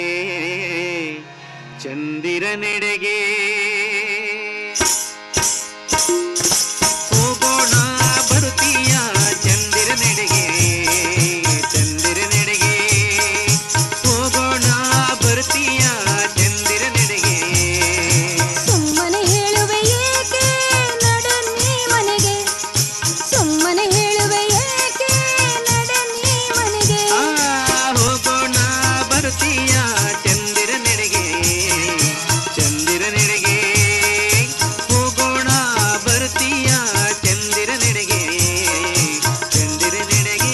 ಚಂದಿರ ನೆಡೆಗೆ ಹೋಗೋಣ ಬರ್ತೀಯ ಚಂದಿರ ನೆಡೆಗೆ ಚಂದಿರ ನೆಡೆಗೆ ಹೋಗೋಣ ಬರ್ತೀಯ ಚಂದಿರ ನೆಡೆಗೆ ಸುಮ್ಮನೆ ಹೇಳುವೆ ಏಕೆ ನಡೆ ನೀ ಮನೆಗೆ ಸುಮ್ಮನೆ ಹೇಳುವೆ ಏಕೆ ನಡೆ ನೀ ಮನೆಗೆ ಆ, ಹೋಗೋಣ ಬರ್ತೀಯ ಚಂದಿರ ನೆಡೆಗೆ ಚಂದಿರ ನೆಡೆಗೆ ಹೋಗೋಣ ಬರ್ತೀಯ ಚಂದಿರ ನೆಡೆಗೆ ಚಂದಿರ ನೆಡೆಗೆ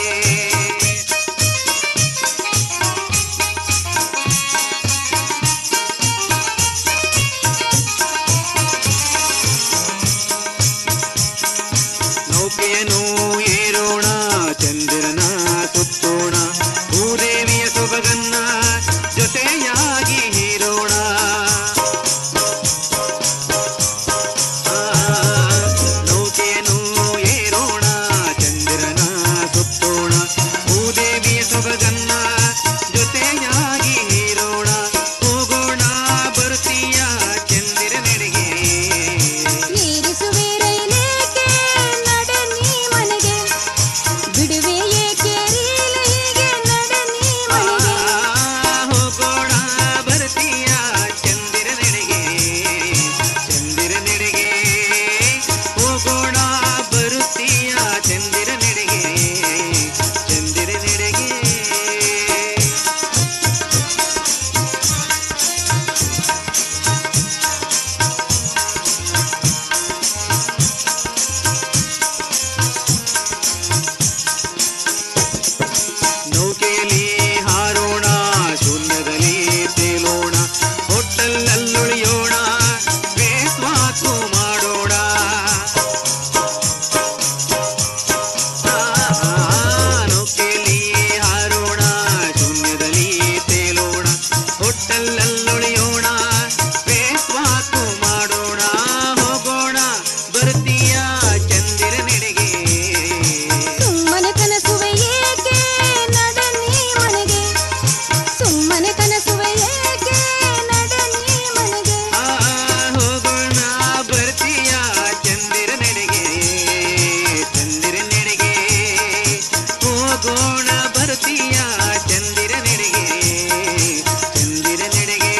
ನೌಕೆಯನ್ನು ಏರೋಣ ಚಂದಿರನ ಸುತ್ತೋಣ ಭೂದೇವಿಯ ಸೊಬಗನ್ನ ಜೊತೆಯಾಗಿ ಹೀರೋಣ ಆ, ನೌಕೆಯನ್ನು ಏರೋಣ ಚಂದಿರನ ಸುತ್ತೋಣ ಭೂದೇವಿಯ ಸೊಬಗನ್ನ ಜೊತೆಯಾಗಿ ಹೀರೋಣ ಹೋಗೋಣ ಬರ್ತೀಯ ಚಂದಿರ ನೆಡೆಗೆ ಏರಿಸುವೆ ರೈಲೇಕೆ ನಡೆ ನೀ ಮನೆಗೆ ಬಿಡುವೆ ಏಕೆ ರೀಲ ಹೀಗೆ ನಡೆ ನೀ ಮನೆಗೆ ಹೋಗೋಣ ಬರ್ತೀಯ ಚಂದಿರ ನೆಡೆಗೆ ಚಂದಿರ ನೆಡೆಗೆ ಹೋಗೋಣ ಬರುತ್ತೀಯ ಚಂದಿರ ನೆಡೆಗೆ ಚಂದಿರ ನೆಡೆಗೆ ನೌಕೆಯಲ್ಲಿ ಹಾರೋಣ ಶೂನ್ಯದಲ್ಲಿ ತೇಲೋಣ ಹೋಟೆಲ್ಲುಳಿಯೋಣ ಬೇಸ್ವಾಕು ಮಾಡೋಣ ಆ, ನೌಕೆಯಲ್ಲಿ ಹಾರೋಣ ಶೂನ್ಯದಲ್ಲಿ ತೇಲೋಣ ಹೋಟೆಲ್ಲುಳಿಯೋಣ ಬೇಸ್ವಾಕು ಮಾಡೋಣ ಹೋಗೋಣ ಬರ್ತೀಯ ಚಂದಿರ ನೆಡೆಗೆ ಸುಮ್ಮನೆ ಕನಸುವೆ ಏಕೆ ನಡೆ ನೀ ಮನೆಗೆ ಸುಮ್ಮನೆ ಕನಸುವೆ ಏಕೆ ನಡೆ ನೀ ಮನೆಗೆ ಆ, ಹೋಗೋಣ ಬರ್ತೀಯ ಚಂದಿರ ನೆಡೆಗೆ ಚಂದಿರ ನೆಡೆಗೆ ಹೋಗೋಣ ಬರ್ತೀಯ ಚಂದಿರ ನೆಡೆಗೆ ಚಂದಿರ ನೆಡೆಗೆ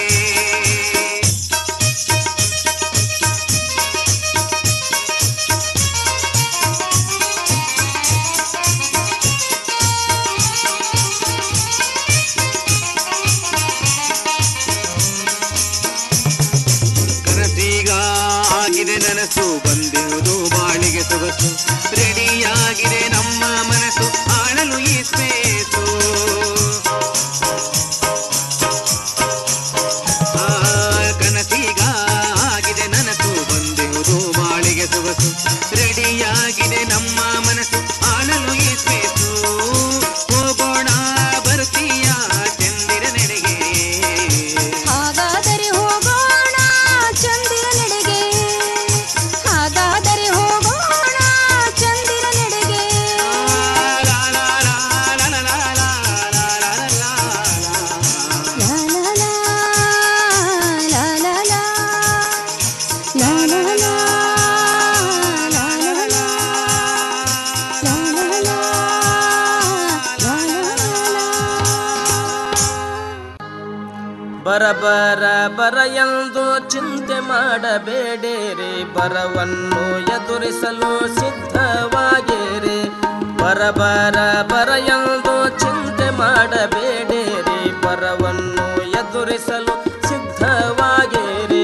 ಕನಸೀಗ ಆಗಿದೆ ನನಸು ಬಂದಿರುವುದು ಬಾಳಿಗೆ ಸೊಗಸು ರೆಡಿಯಾಗಿದೆ ನಮ್ಮ ಮನಸ್ಸು ಆಳಲು ಈ ಸ್ಪೇಸು ಆ, ಕನಸೀಗ ಆಗಿದೆ ನನಸು ಬಂದಿರುವುದು ಬಾಳಿಗೆ ಸೊಗಸು ರೆಡಿಯಾಗಿದೆ ನಮ್ಮ ಮನಸ್ಸು ಆಳಲು ಈ ಸ್ಪೇಸು ಹೋಗೋಣ ಬರ್ತೀಯ ಚಂದಿರ ನೆಡೆಗೆ ಹಾಗಾದರೆ ಹೋಗೋಣ ಚಂದಿರ ನೆಡೆಗೆ ಹಾಗಾದರೆ ಹೋಗೋಣ ಚಂದಿರ ನೆಡೆಗೆ ಲಾ ಲಾ ಲಾ, ಲಾ ಲಾ ಲಾ, ಲಾ ಲಾ ಲಾ, ಲಾ ಲಾ ಲಾ, ಲಾ ಲಾ ಲಾ, ಲಾ ಲಾ ಲಾ. ಬರ ಬರ ಬರ ಎಂದು ಚಿಂತೆ ಮಾಡಬೇಡಿರಿ ಬರವನ್ನು ಎದುರಿಸಲು ಸಿದ್ಧವಾಗಿರಿ ಬರ ಬರ ಬರ ಎಂದು ಚಿಂತೆ ಮಾಡಬೇಡಿರಿ ಬರವನ್ನು ಎದುರಿಸಲು ಸಿದ್ಧವಾಗಿರಿ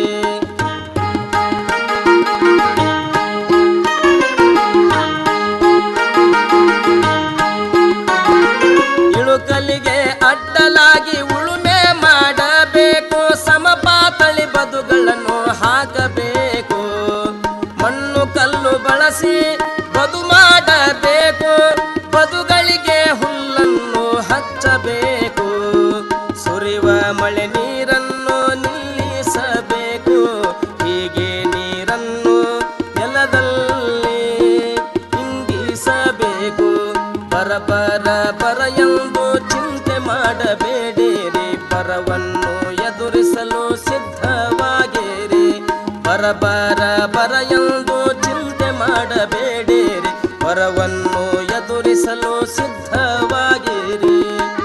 ಇಳುಕಲಿಗೆ ಅಡ್ಡಲಾಗಿ ಉಳುಮೆ ಮಾಡಬೇಕು ಸಮಪಾತಳಿ ಬದುಗಳನ್ನು ಹಾಕಬೇಕು ಮಣ್ಣು ಕಲ್ಲು ಬಳಸಿ ಬದು ಮಾಡಬೇಕು ಬದುಗಳಿಗೆ ಹುಲ್ಲನ್ನು ಹಚ್ಚಬೇಕು ಸುರಿವ ಬರ ಬರ ಎಂದು ಚಿಂತೆ ಮಾಡಬೇಡಿರಿ ಬರವನ್ನು ಎದುರಿಸಲು ಸಿದ್ಧವಾಗಿರಿ ಬರ ಬರ ಬರ ಎಂದು ಚಿಂತೆ ಮಾಡಬೇಡಿರಿ ಬರವನ್ನು ಎದುರಿಸಲು ಸಿದ್ಧವಾಗಿರಿ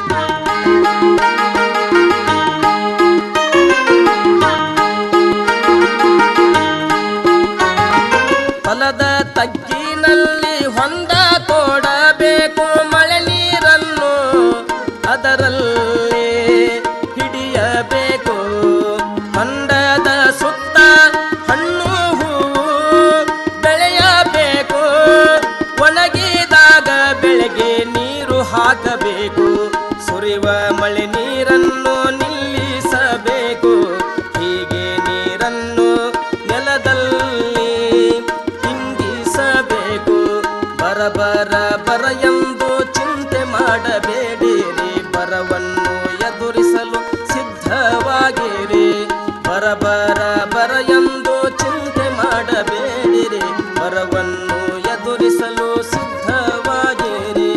ಹೊಲದ ತಗ್ಗಿನಲ್ಲಿ ಹೊಂದ ತೋಡಬೇಕು ಮಳೆ ನೀರನ್ನು ಅದರಲ್ಲಿ ಹಿಡಿಯಬೇಕು ಹೊಂಡದ ಸುತ್ತ ಹಣ್ಣು ಹೂವು ಬೆಳೆಯಬೇಕು ಒಣಗಿದಾಗ ಬೆಳೆಗೆ ನೀರು ಹಾಕಬೇಕು ಸುರಿವ ಮಳೆ ನೀರನ್ನು ನಿಲ್ಲಿಸಬೇಕು ಹೀಗೆ ನೀರನ್ನು ನೆಲದಲ್ಲಿ ಹಿಂಗಿಸಬೇಕು ಬರ ಬರ ಬರ ಎಂದು ಚಿಂತೆ ಮಾಡಬೇಡಿರಿ ಬರವನ್ನು ಎದುರಿಸಲು ಸಿದ್ಧವಾಗಿರಿ ಬರ ಬರ ಬರ ಎಂದು ಚಿಂತೆ ಮಾಡಬೇಡಿರಿ ಬರವನ್ನು ಎದುರಿಸಲು ಸಿದ್ಧವಾಗಿರಿ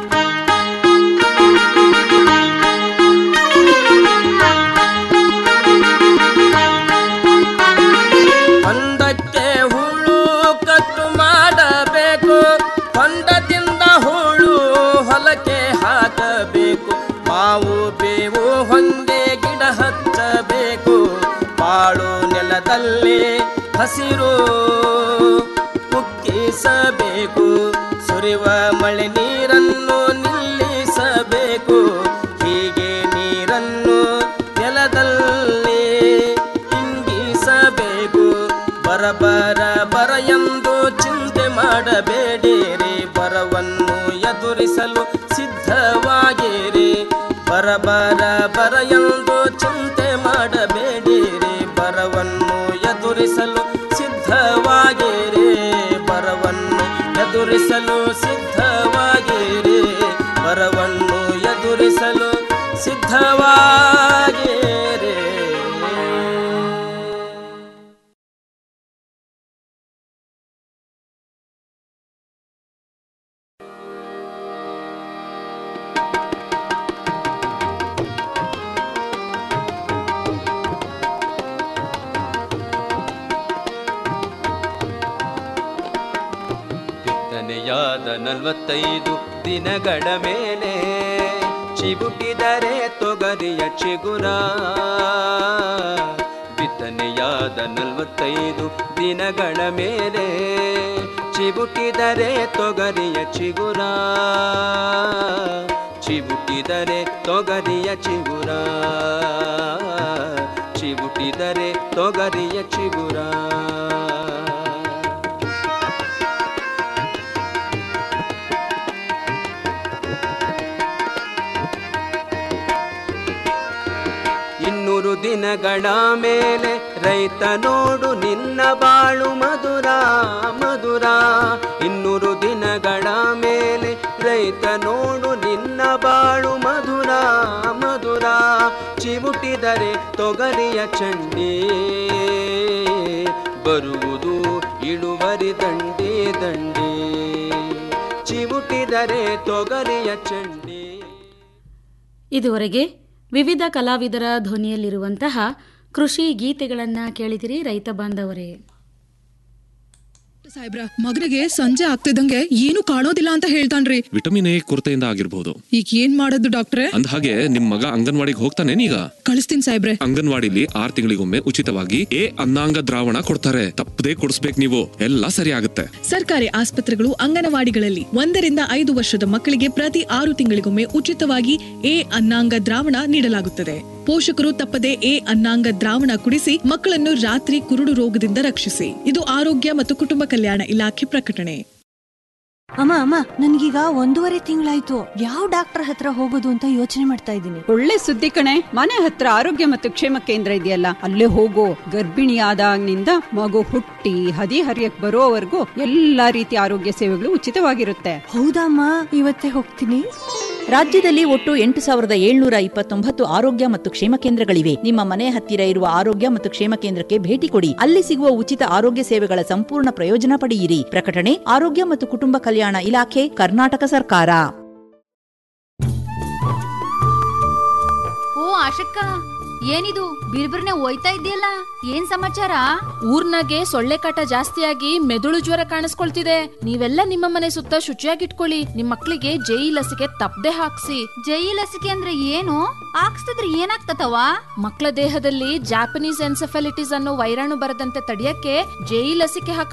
ಹೊಂಡಕ್ಕೆ ಹುಳು ಕಟ್ಟು ಮಾಡಬೇಕು ಹೊಂಡದಿಂದ ಹುಳು ಹೊಲಕ್ಕೆ ಹಾಕಬೇಕು ಮಾವು ಬೇವು ಹೊಂಗೆ ಗಿಡ ಹಚ್ಚಬೇಕು ಬಾಳು ನೆಲದಲ್ಲಿ ಹಸಿರು ಕುಕ್ಕಿಸಬೇಕು ಸುರಿವ ಮಳೆ ನೀರನ್ನು ನಿಲ್ಲಿಸಬೇಕು ಹೀಗೆ ನೀರನ್ನು ನೆಲದಲ್ಲಿ ಇಂಗಿಸಬೇಕು ಬರ ಬರ ಬರ ಎಂದು ಚಿಂತೆ ಮಾಡಬೇಡಿರಿ ಬರವನ್ನು ಎದುರಿಸಲು ಸಿದ್ಧವಾಗಿರಿ ಬರ ಬರ ಬರ ಎಂದು ಚಿಂತೆ ಮಾಡಬೇಡಿರಿ ಬರವನ್ನು ಎದುರಿಸಲು ಸಿದ್ಧವಾಗಿರಿ ಬರವನ್ನು ಎದುರಿಸಲು ಸಿದ್ಧವಾಗಿರಿ ಬರವನ್ನು ಎದುರಿಸಲು ಸಿದ್ಧವಾಗಿರಿ ಬಿತ್ತನೆಯಾದ ನಲವತ್ತೈದು ದಿನಗಳ ಮೇಲೆ ಚಿಬುಟಿದರೆ ತೊಗರಿಯ ಚಿಗುರ ಬಿತ್ತನೆಯಾದ ನಲವತ್ತೈದು ದಿನಗಳ ಮೇಲೆ ಚಿಬುಟಿದರೆ ತೊಗರಿಯ ಚಿಗುರ ಚಿಬುಟಿದರೆ ತೊಗರಿಯ ಚಿಗುರ ಚಿಬುಟಿದರೆ ತೊಗರಿಯ ಚಿಗುರ ಇನ್ನೂರು ದಿನಗಳ ಮೇಲೆ ರೈತ ನೋಡು ನಿನ್ನ ಬಾಳು ಮಧುರ ಮಧುರ ಇನ್ನೂರು ದಿನಗಳ ಮೇಲೆ ರೈತ ನೋಡು ನಿನ್ನ ಬಾಳು ಮಧುರ ಮಧುರ ಚಿವುಟಿದರೆ ತೊಗರಿಯ ಚಂಡಿ ಬರುವುದು ಇಳುವರಿ ದಂಡಿ ದಂಡಿ ಚಿವುಟಿದರೆ ತೊಗರಿಯ ಚಂಡಿ ಇದುವರೆಗೆ ವಿವಿಧ ಕಲಾವಿದರ ಧ್ವನಿಯಲ್ಲಿರುವಂತಹ ಕೃಷಿ ಗೀತೆಗಳನ್ನು ಕೇಳಿದಿರಿ ರೈತ ಬಾಂಧವರೇ ಸಾಹೇಬ್ರ ಮಗನಿಗೆ ಸಂಜೆ ಆಗ್ತಿದ್ದಂಗೆ ಏನು ಕಾಣೋದಿಲ್ಲ ಅಂತ ಹೇಳ್ತಾನ್ರಿ ವಿಟಮಿನ್ ಎ ಕೊರತೆಯಿಂದ ಆಗಿರ್ಬೋದು ಈಗ ಏನ್ ಮಾಡೋದು ಡಾಕ್ಟ್ರೆ ಅಂದ ಹಾಗೆ ನಿಮ್ ಮಗ ಅಂಗನವಾಡಿಗೆ ಹೋಗ್ತಾನೇನೀಗ ಕಳಿಸ್ತೀನಿ ಸಾಹೇಬ್ರೆ ಅಂಗನವಾಡಿಲಿ ಆರ್ ತಿಂಗಳಿಗೊಮ್ಮೆ ಉಚಿತವಾಗಿ ಎ ಅನ್ನಾಂಗ ದ್ರಾವಣ ಕೊಡ್ತಾರೆ ತಪ್ಪದೇ ಕೊಡಿಸ್ಬೇಕು ನೀವು ಎಲ್ಲ ಸರಿ ಆಗುತ್ತೆ ಸರ್ಕಾರಿ ಆಸ್ಪತ್ರೆಗಳು ಅಂಗನವಾಡಿಗಳಲ್ಲಿ ಒಂದರಿಂದ ಐದು ವರ್ಷದ ಮಕ್ಕಳಿಗೆ ಪ್ರತಿ ಆರು ತಿಂಗಳಿಗೊಮ್ಮೆ ಉಚಿತವಾಗಿ ಎ ಅನ್ನಾಂಗ ದ್ರಾವಣ ನೀಡಲಾಗುತ್ತದೆ ಪೋಷಕರು ತಪ್ಪದೆ ಎ ಅನ್ನಾಂಗ ದ್ರಾವಣ ಕುಡಿಸಿ ಮಕ್ಕಳನ್ನು ರಾತ್ರಿ ಕುರುಡು ರೋಗದಿಂದ ರಕ್ಷಿಸಿ ಇದು ಆರೋಗ್ಯ ಮತ್ತು ಕುಟುಂಬ ಕಲ್ಯಾಣ ಇಲಾಖೆ ಪ್ರಕಟಣೆ ಅಮ್ಮ ಅಮ್ಮ ನನ್ಗೀಗ ಒಂದೂವರೆ ತಿಂಗಳಾಯ್ತು ಯಾವ ಡಾಕ್ಟರ್ ಹತ್ರ ಹೋಗೋದು ಅಂತ ಯೋಚನೆ ಮಾಡ್ತಾ ಇದ್ದೀನಿ ಒಳ್ಳೆ ಸುದ್ದಿ ಕಣೆ ಮನೆ ಹತ್ರ ಆರೋಗ್ಯ ಮತ್ತು ಕ್ಷೇಮ ಕೇಂದ್ರ ಇದೆಯಲ್ಲ ಅಲ್ಲೇ ಹೋಗೋ ಗರ್ಭಿಣಿಯಾದಾಗಿನಿಂದ ಮಗು ಹುಟ್ಟಿ ಹದಿ ಹರಿಯಕ್ ಬರೋವರೆಗೂ ಎಲ್ಲಾ ರೀತಿಯ ಆರೋಗ್ಯ ಸೇವೆಗಳು ಉಚಿತವಾಗಿರುತ್ತೆ ಹೌದಮ್ಮ ಇವತ್ತೇ ಹೋಗ್ತೀನಿ ರಾಜ್ಯದಲ್ಲಿ ಒಟ್ಟು ಎಂಟು ಸಾವಿರದ ಏಳ್ನೂರ ಇಪ್ಪತ್ತೊಂಬತ್ತು ಆರೋಗ್ಯ ಮತ್ತು ಕ್ಷೇಮ ಕೇಂದ್ರಗಳಿವೆ ನಿಮ್ಮ ಮನೆ ಹತ್ತಿರ ಇರುವ ಆರೋಗ್ಯ ಮತ್ತು ಕ್ಷೇಮ ಕೇಂದ್ರಕ್ಕೆ ಭೇಟಿ ಕೊಡಿ ಅಲ್ಲಿ ಸಿಗುವ ಉಚಿತ ಆರೋಗ್ಯ ಸೇವೆಗಳ ಸಂಪೂರ್ಣ ಪ್ರಯೋಜನ ಪಡೆಯಿರಿ ಪ್ರಕಟಣೆ ಆರೋಗ್ಯ ಮತ್ತು ಕುಟುಂಬ ಕಲ್ಯಾಣ ಇಲಾಖೆ ಕರ್ನಾಟಕ ಸರ್ಕಾರ ಆಶಕ್ಕ ಏನಿದು ಬಿರ್ಬಿರ್ನೆ ಹೋಯ್ತಾ ಇದೆಯಲ್ಲ ಏನ್ ಸಮಾಚಾರ ಊರ್ನಾಗೆ ಸೊಳ್ಳೆ ಕಾಟ ಜಾಸ್ತಿಯಾಗಿ ಮೆದುಳು ಜ್ವರ ಕಾಣಿಸ್ಕೊಳ್ತಿದೆ ನೀವೆಲ್ಲ ನಿಮ್ಮ ಮನೆ ಸುತ್ತ ಶುಚಿಯಾಗಿಟ್ಕೊಳ್ಳಿ ನಿಮ್ ಮಕ್ಳಿಗೆ ಜೈ ಲಸಿಕೆ ತಪ್ಪದೆ ಹಾಕ್ಸಿ ಜೈ ಲಸಿಕೆ ಅಂದ್ರೆ ಏನು ಹಾಕ್ಸ್ತಿದ್ರೆ ಏನಾಗ್ತತವ ಮಕ್ಕಳ ದೇಹದಲ್ಲಿ ಜಾಪನೀಸ್ ಎನ್ಸೆಫಾಲಿಟಿಸ್ ಅನ್ನೋ ವೈರಾಣು ಬರದಂತೆ ತಡೆಯಕ್ಕೆ ಜೈ ಲಸಿಕೆ ಹಾಕಿಸ್